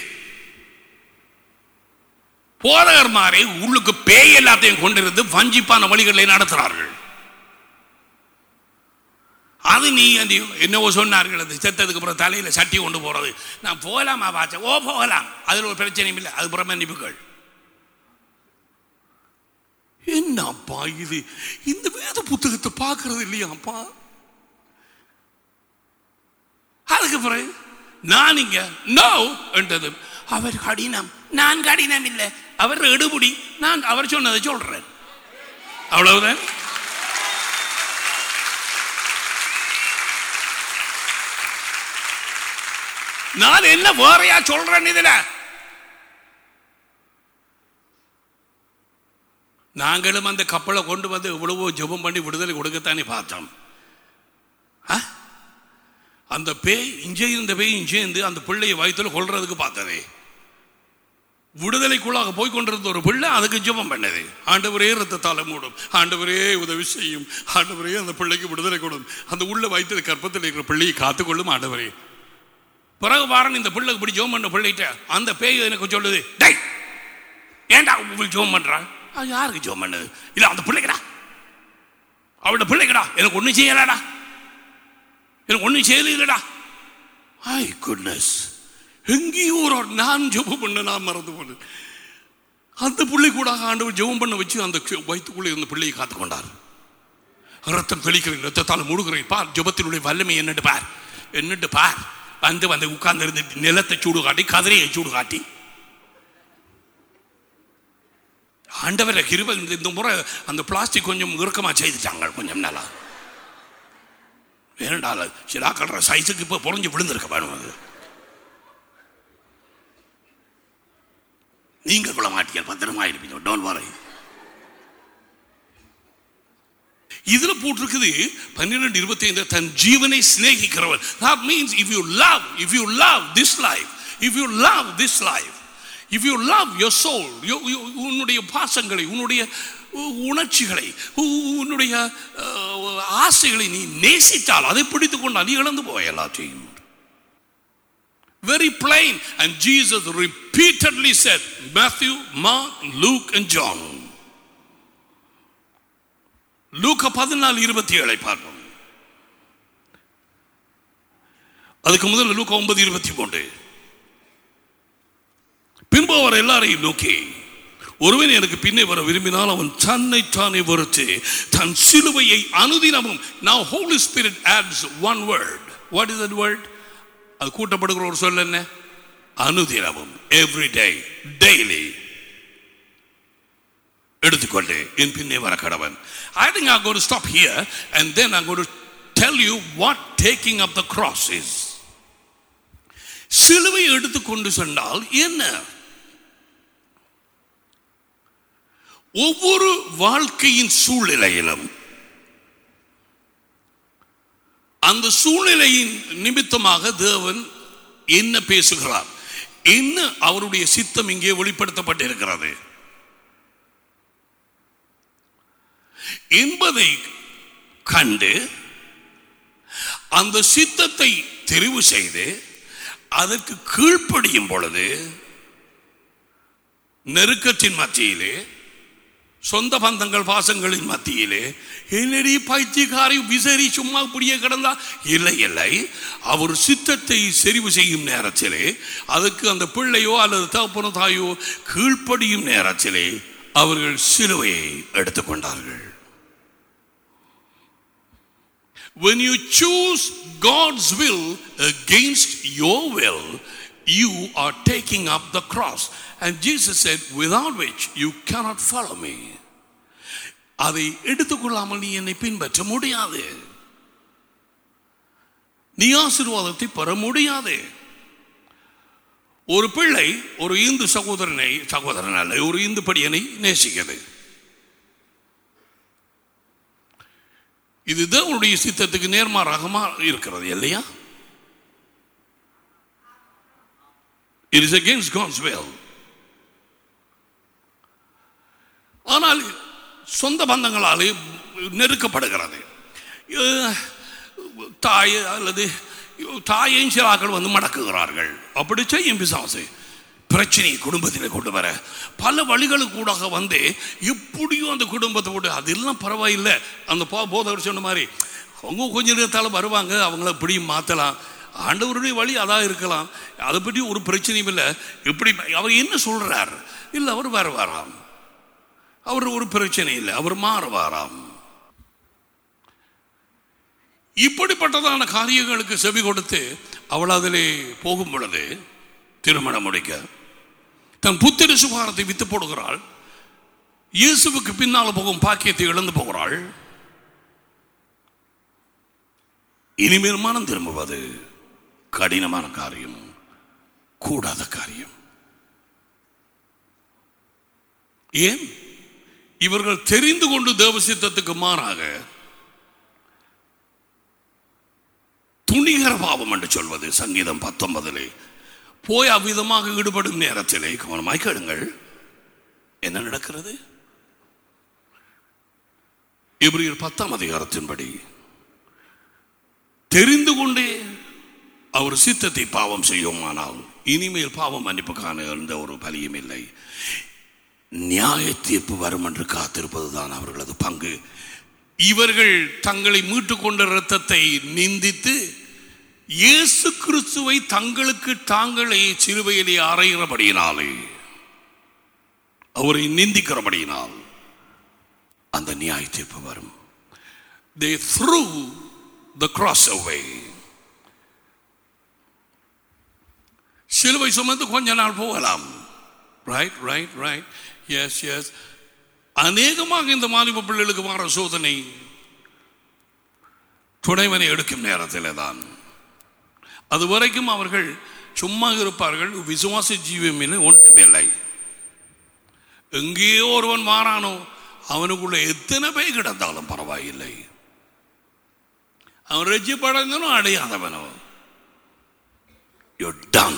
போதகர்மாரை உள்ளுக்கு பேய் எல்லாத்தையும் கொண்டிருந்து வஞ்சிப்பான வழிகளை நடத்துறார்கள் அது நீ அந்த என்னவோ சொன்னார்கள் அது செத்ததுக்கு அப்புறம் தலையில சட்டி கொண்டு போறது நான் போகலாமா பாச்சேன் ஓ போகலாம் அதுல ஒரு பிரச்சனையும் இல்லை அது புறம் மன்னிப்புகள் என்னப்பா இது இந்த வேத புத்தகத்தை பார்க்கறது இல்லையாப்பா அதுக்கு பிறகு நான் இங்க நோ என்றது அவர் கடினம் நான் கடினம் இல்லை அவர் எடுபுடி நான் அவர் சொன்னதை சொல்றேன் அவ்வளவுதான் நான் என்ன வேறையா சொல்றேன் இதுல நாங்களும் அந்த கப்பலை கொண்டு வந்து எவ்வளவோ ஜெபம் பண்ணி விடுதலை கொடுக்கத்தானே பார்த்தோம் ஆ? அந்த பேய் இங்கே இருந்த பேய் இங்கே இருந்து அந்த பிள்ளையை வயிற்றுல கொள்றதுக்கு பார்த்ததே விடுதலைக்குள்ளாக போய் கொண்டிருந்த ஒரு பிள்ளை அதுக்கு ஜெபம் பண்ணது ஆண்டவரே ரத்தத்தால மூடும் ஆண்டவரே உதவி செய்யும் ஆண்டவரே அந்த பிள்ளைக்கு விடுதலை கொடும் அந்த உள்ள வயிற்று கற்பத்தில் இருக்கிற பிள்ளையை காத்துக்கொள்ளும் ஆண்டவரே பிறகு வாரன் இந்த பிள்ளைக்கு இப்படி ஜோம் பண்ண பிள்ளைகிட்ட அந்த பேய் எனக்கு சொல்லுது டேய் ஏன்டா உங்களுக்கு ஜோம் பண்றான் அது யாருக்கு ஜோம் பண்ணுது இல்ல அந்த பிள்ளைக்கடா அவளோட பிள்ளைக்கடா எனக்கு ஒண்ணும் செய்யலடா எனக்கு ஒண்ணும் செய்யலடா ஐ குட்னஸ் எங்கேயும் ஒரு ஒரு நான் ஜெபம் பண்ண நான் மறந்து போனேன் அந்த பிள்ளை கூட ஆண்டவர் ஜெபம் பண்ண வச்சு அந்த வயிற்றுக்குள்ளே இருந்த பிள்ளையை காத்து கொண்டார் ரத்தம் தெளிக்கிறேன் ரத்தத்தால் முழுகிறேன் பார் ஜெபத்தினுடைய வல்லமை என்னட்டு பார் என்னட்டு பார் வந்து வந்து உட்கார்ந்து இருந்து நிலத்தை சூடு காட்டி கதிரையை சூடு காட்டி ஆண்டவரை கிருப இந்த- இந்த முறை அந்த பிளாஸ்டிக் கொஞ்சம் இறுக்கமா செய்துட்டாங்க கொஞ்சம் நல்லா வேண்டாம் சிலா கட்டுற சைஸுக்கு இப்போ புரிஞ்சு விழுந்திருக்க வேணும் அது நீங்க கொள்ள மாட்டீங்க பத்திரமா இருப்பீங்க டோன்ட் வரை இதுல போட்டிருக்குது பன்னிரெண்டு இருபத்தி ஐந்து தன் ஜீவனை சிநேகிக்கிறவர் that means if you love if you love this life if you love this life if you love your soul you- you- உன்னுடைய பாசங்களை உன்னுடைய உ- உணர்ச்சிகளை உ- உன்னுடைய அஹ், ஆசைகளை நீ நேசித்தால் அதை பிடித்துக் கொண்டால் நீ இழந்து போய் எல்லாத்தையும் very plain and jesus repeatedly said matthew mark luke and john லூக்கா பதினாலு இருபத்தி ஏழை பார்ப்போம் அதுக்கு முதல்ல லூக்கா ஒன்பது இருபத்தி மூன்று பின்பு அவர் எல்லாரையும் நோக்கி ஒருவன் எனக்கு பின்னே வர விரும்பினால் அவன் தன்னைத்தானே வெறுத்து தன் சிலுவையை அனுதினமும் now holy spirit adds one word what is that word அது கூட்டப்படுகிற ஒரு சொல் என்ன அனுதினமும் every day daily எடுத்துக்கொண்டு என் பின்னே வர கடவன் I think I'm going to stop here and then I'm going to tell you what taking up the cross is சிலுவை எடுத்துக்கொண்டு சென்றால் என்ன ஒவ்வொரு வாழ்க்கையின் சூழ்நிலையிலும் அந்த சூழ்நிலையின் நிமித்தமாக தேவன் என்ன பேசுகிறார் என்ன அவருடைய சித்தம் இங்கே வெளிப்படுத்தப்பட்டிருக்கிறது என்பதை கண்டு அந்த சித்தத்தை தெரிவு செய்து அதற்கு கீழ்ப்படியும் பொழுது நெருக்கத்தின் மத்தியிலே சொந்த பந்தங்கள் பாசங்களின் மத்தியிலே என்னடி பைத்தியக்காரி விசரி சும்மா இப்படியே கிடந்தா இல்லை இல்லை அவர் சித்தத்தை செறிவு செய்யும் நேரத்திலே அதுக்கு அந்த பிள்ளையோ அல்லது தகப்பனோ தாயோ கீழ்ப்படியும் நேரத்திலே அவர்கள் சிலுவையை எடுத்துக்கொண்டார்கள் When you choose God's will against your will, you are taking up the cross. And Jesus said, without which you cannot follow me. அதை எடுத்துக்கொள்ளாமல் நீ என்னை பின்பற்ற முடியாது நீ ஆசீர்வாதத்தை பெற முடியாது ஒரு பிள்ளை ஒரு இந்து சகோதரனை சகோதரன் அல்ல ஒரு இந்து படியனை நேசிக்கிறது இது தேவனுடைய சித்தத்துக்கு நேர்மாறாக மா- இருக்கிறது இல்லையா it is against God's will ஆனால் சொந்த பந்தங்களாலே நெருக்கப்படுகிறது அஹ், தாய் அல்லது தாயையும் சில ஆட்கள் வந்து மடக்குகிறார்கள் அப்படி செய்யும் பிசாசு பிரச்சனையை குடும்பத்தில் கொண்டு வர பல வழிகளுக்கு கூடாக வந்து எப்படியும் அந்த குடும்பத்தை விட்டு அதெல்லாம் பரவாயில்லை அந்த போ போதவர் சொன்ன மாதிரி அவங்க கொஞ்ச நேரத்தால் வருவாங்க அவங்கள எப்படியும் மாற்றலாம் ஆண்டவருடைய வழி அதான் இருக்கலாம் அதை பற்றி ஒரு பிரச்சனையும் இல்லை எப்படி அவர் என்ன சொல்றார் இல்லை அவர் வேற வராம் அவர் ஒரு பிரச்சனை இல்லை அவர் மாறுவாராம் இப்படிப்பட்டதான காரியங்களுக்கு செவி கொடுத்து அவள் அதிலே போகும் பொழுது திருமணம் முடிக்க தன் புத்திர சுகாரத்தை வித்து போடுகிறாள் இயேசுவுக்கு பின்னால் போகும் பாக்கியத்தை இழந்து போகிறாள் இனிமேல் மனம் திரும்புவது கடினமான காரியம் கூடாத காரியம் ஏன் இவர்கள் தெரிந்து கொண்டு தேவ சித்தத்துக்கு மாறாக துணிகர பாவம் என்று சொல்வது சங்கீதம் பத்தொன்பதிலே போய் அவ்விதமாக ஈடுபடும் நேரத்திலே கவனமாய் கேளுங்கள் என்ன நடக்கிறது இப்ரியர் பத்தாம் அதிகாரத்தின்படி தெரிந்து கொண்டே அவர் சித்தத்தை பாவம் செய்யுமானால் இனிமேல் பாவம் மன்னிப்புக்கான எந்த ஒரு பலியும் இல்லை நியாய தீர்ப்பு வரும் என்று காத்திருப்பதுதான் அவர்களது பங்கு இவர்கள் தங்களை மீட்டுக் கொண்ட இரத்தத்தை நிந்தித்து இயேசு கிறிஸ்துவை தங்களுக்கு தாங்களே சிலுவையிலே அறைகிறபடியினாலே அவரை நிந்திக்கிறபடியினால் அந்த நியாய தீர்ப்பு வரும் they threw the cross away சிலுவை சுமந்து கொஞ்ச நாள் போகலாம் right right right yes yes அநேகமாக இந்த மாலிப பிள்ளைகளுக்கு வர சோதனை துணைவனை எடுக்கும் நேரத்தில் தான் அது வரைக்கும் அவர்கள் சும்மா இருப்பார்கள் விசுவாச ஜீவமில்லை ஒன்றுமில்லை எங்கேயோ ஒருவன் மாறானோ அவனுக்குள்ள எத்தனை பேர் கிடந்தாலும் பரவாயில்லை அவன் ரஜிப்படைந்தனோ அடையாதவனோ you done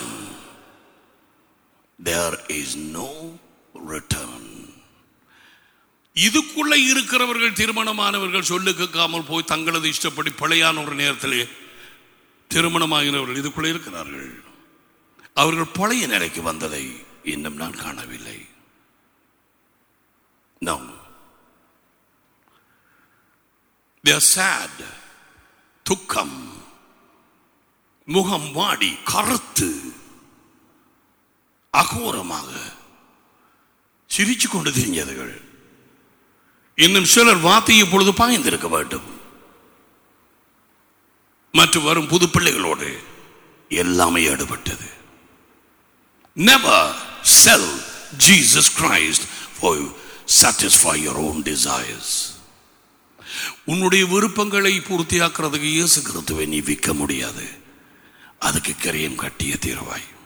there is no return இதுக்குள்ள இருக்கிறவர்கள் திருமணமானவர்கள் சொல்லு கேட்காமல் போய் தங்களது இஷ்டப்படி பழையான ஒரு நேரத்திலே திருமணமாகினவர்கள் இதுக்குள்ளே இருக்கிறார்கள் அவர்கள் பழைய நிலைக்கு வந்ததை இன்னும் நான் காணவில்லை No. They are sad. துக்கம் முகம் வாடி கருத்து அகோரமாக சிரிச்சு கொண்டு திரிஞ்சதுகள் இன்னும் சிலர் வார்த்தையை பொழுது பாய்ந்திருக்க வேண்டும் மற்றும் வரும் புது பிள்ளைகளோடு எல்லாமே ஈடுபட்டது never sell Jesus Christ for satisfy your own desires உன்னுடைய விருப்பங்களை பூர்த்தியாக்குறதுக்கு இயேசு கிறிஸ்துவை நீ விற்க முடியாது அதுக்கு கரியம் கட்டிய தீர்வாய்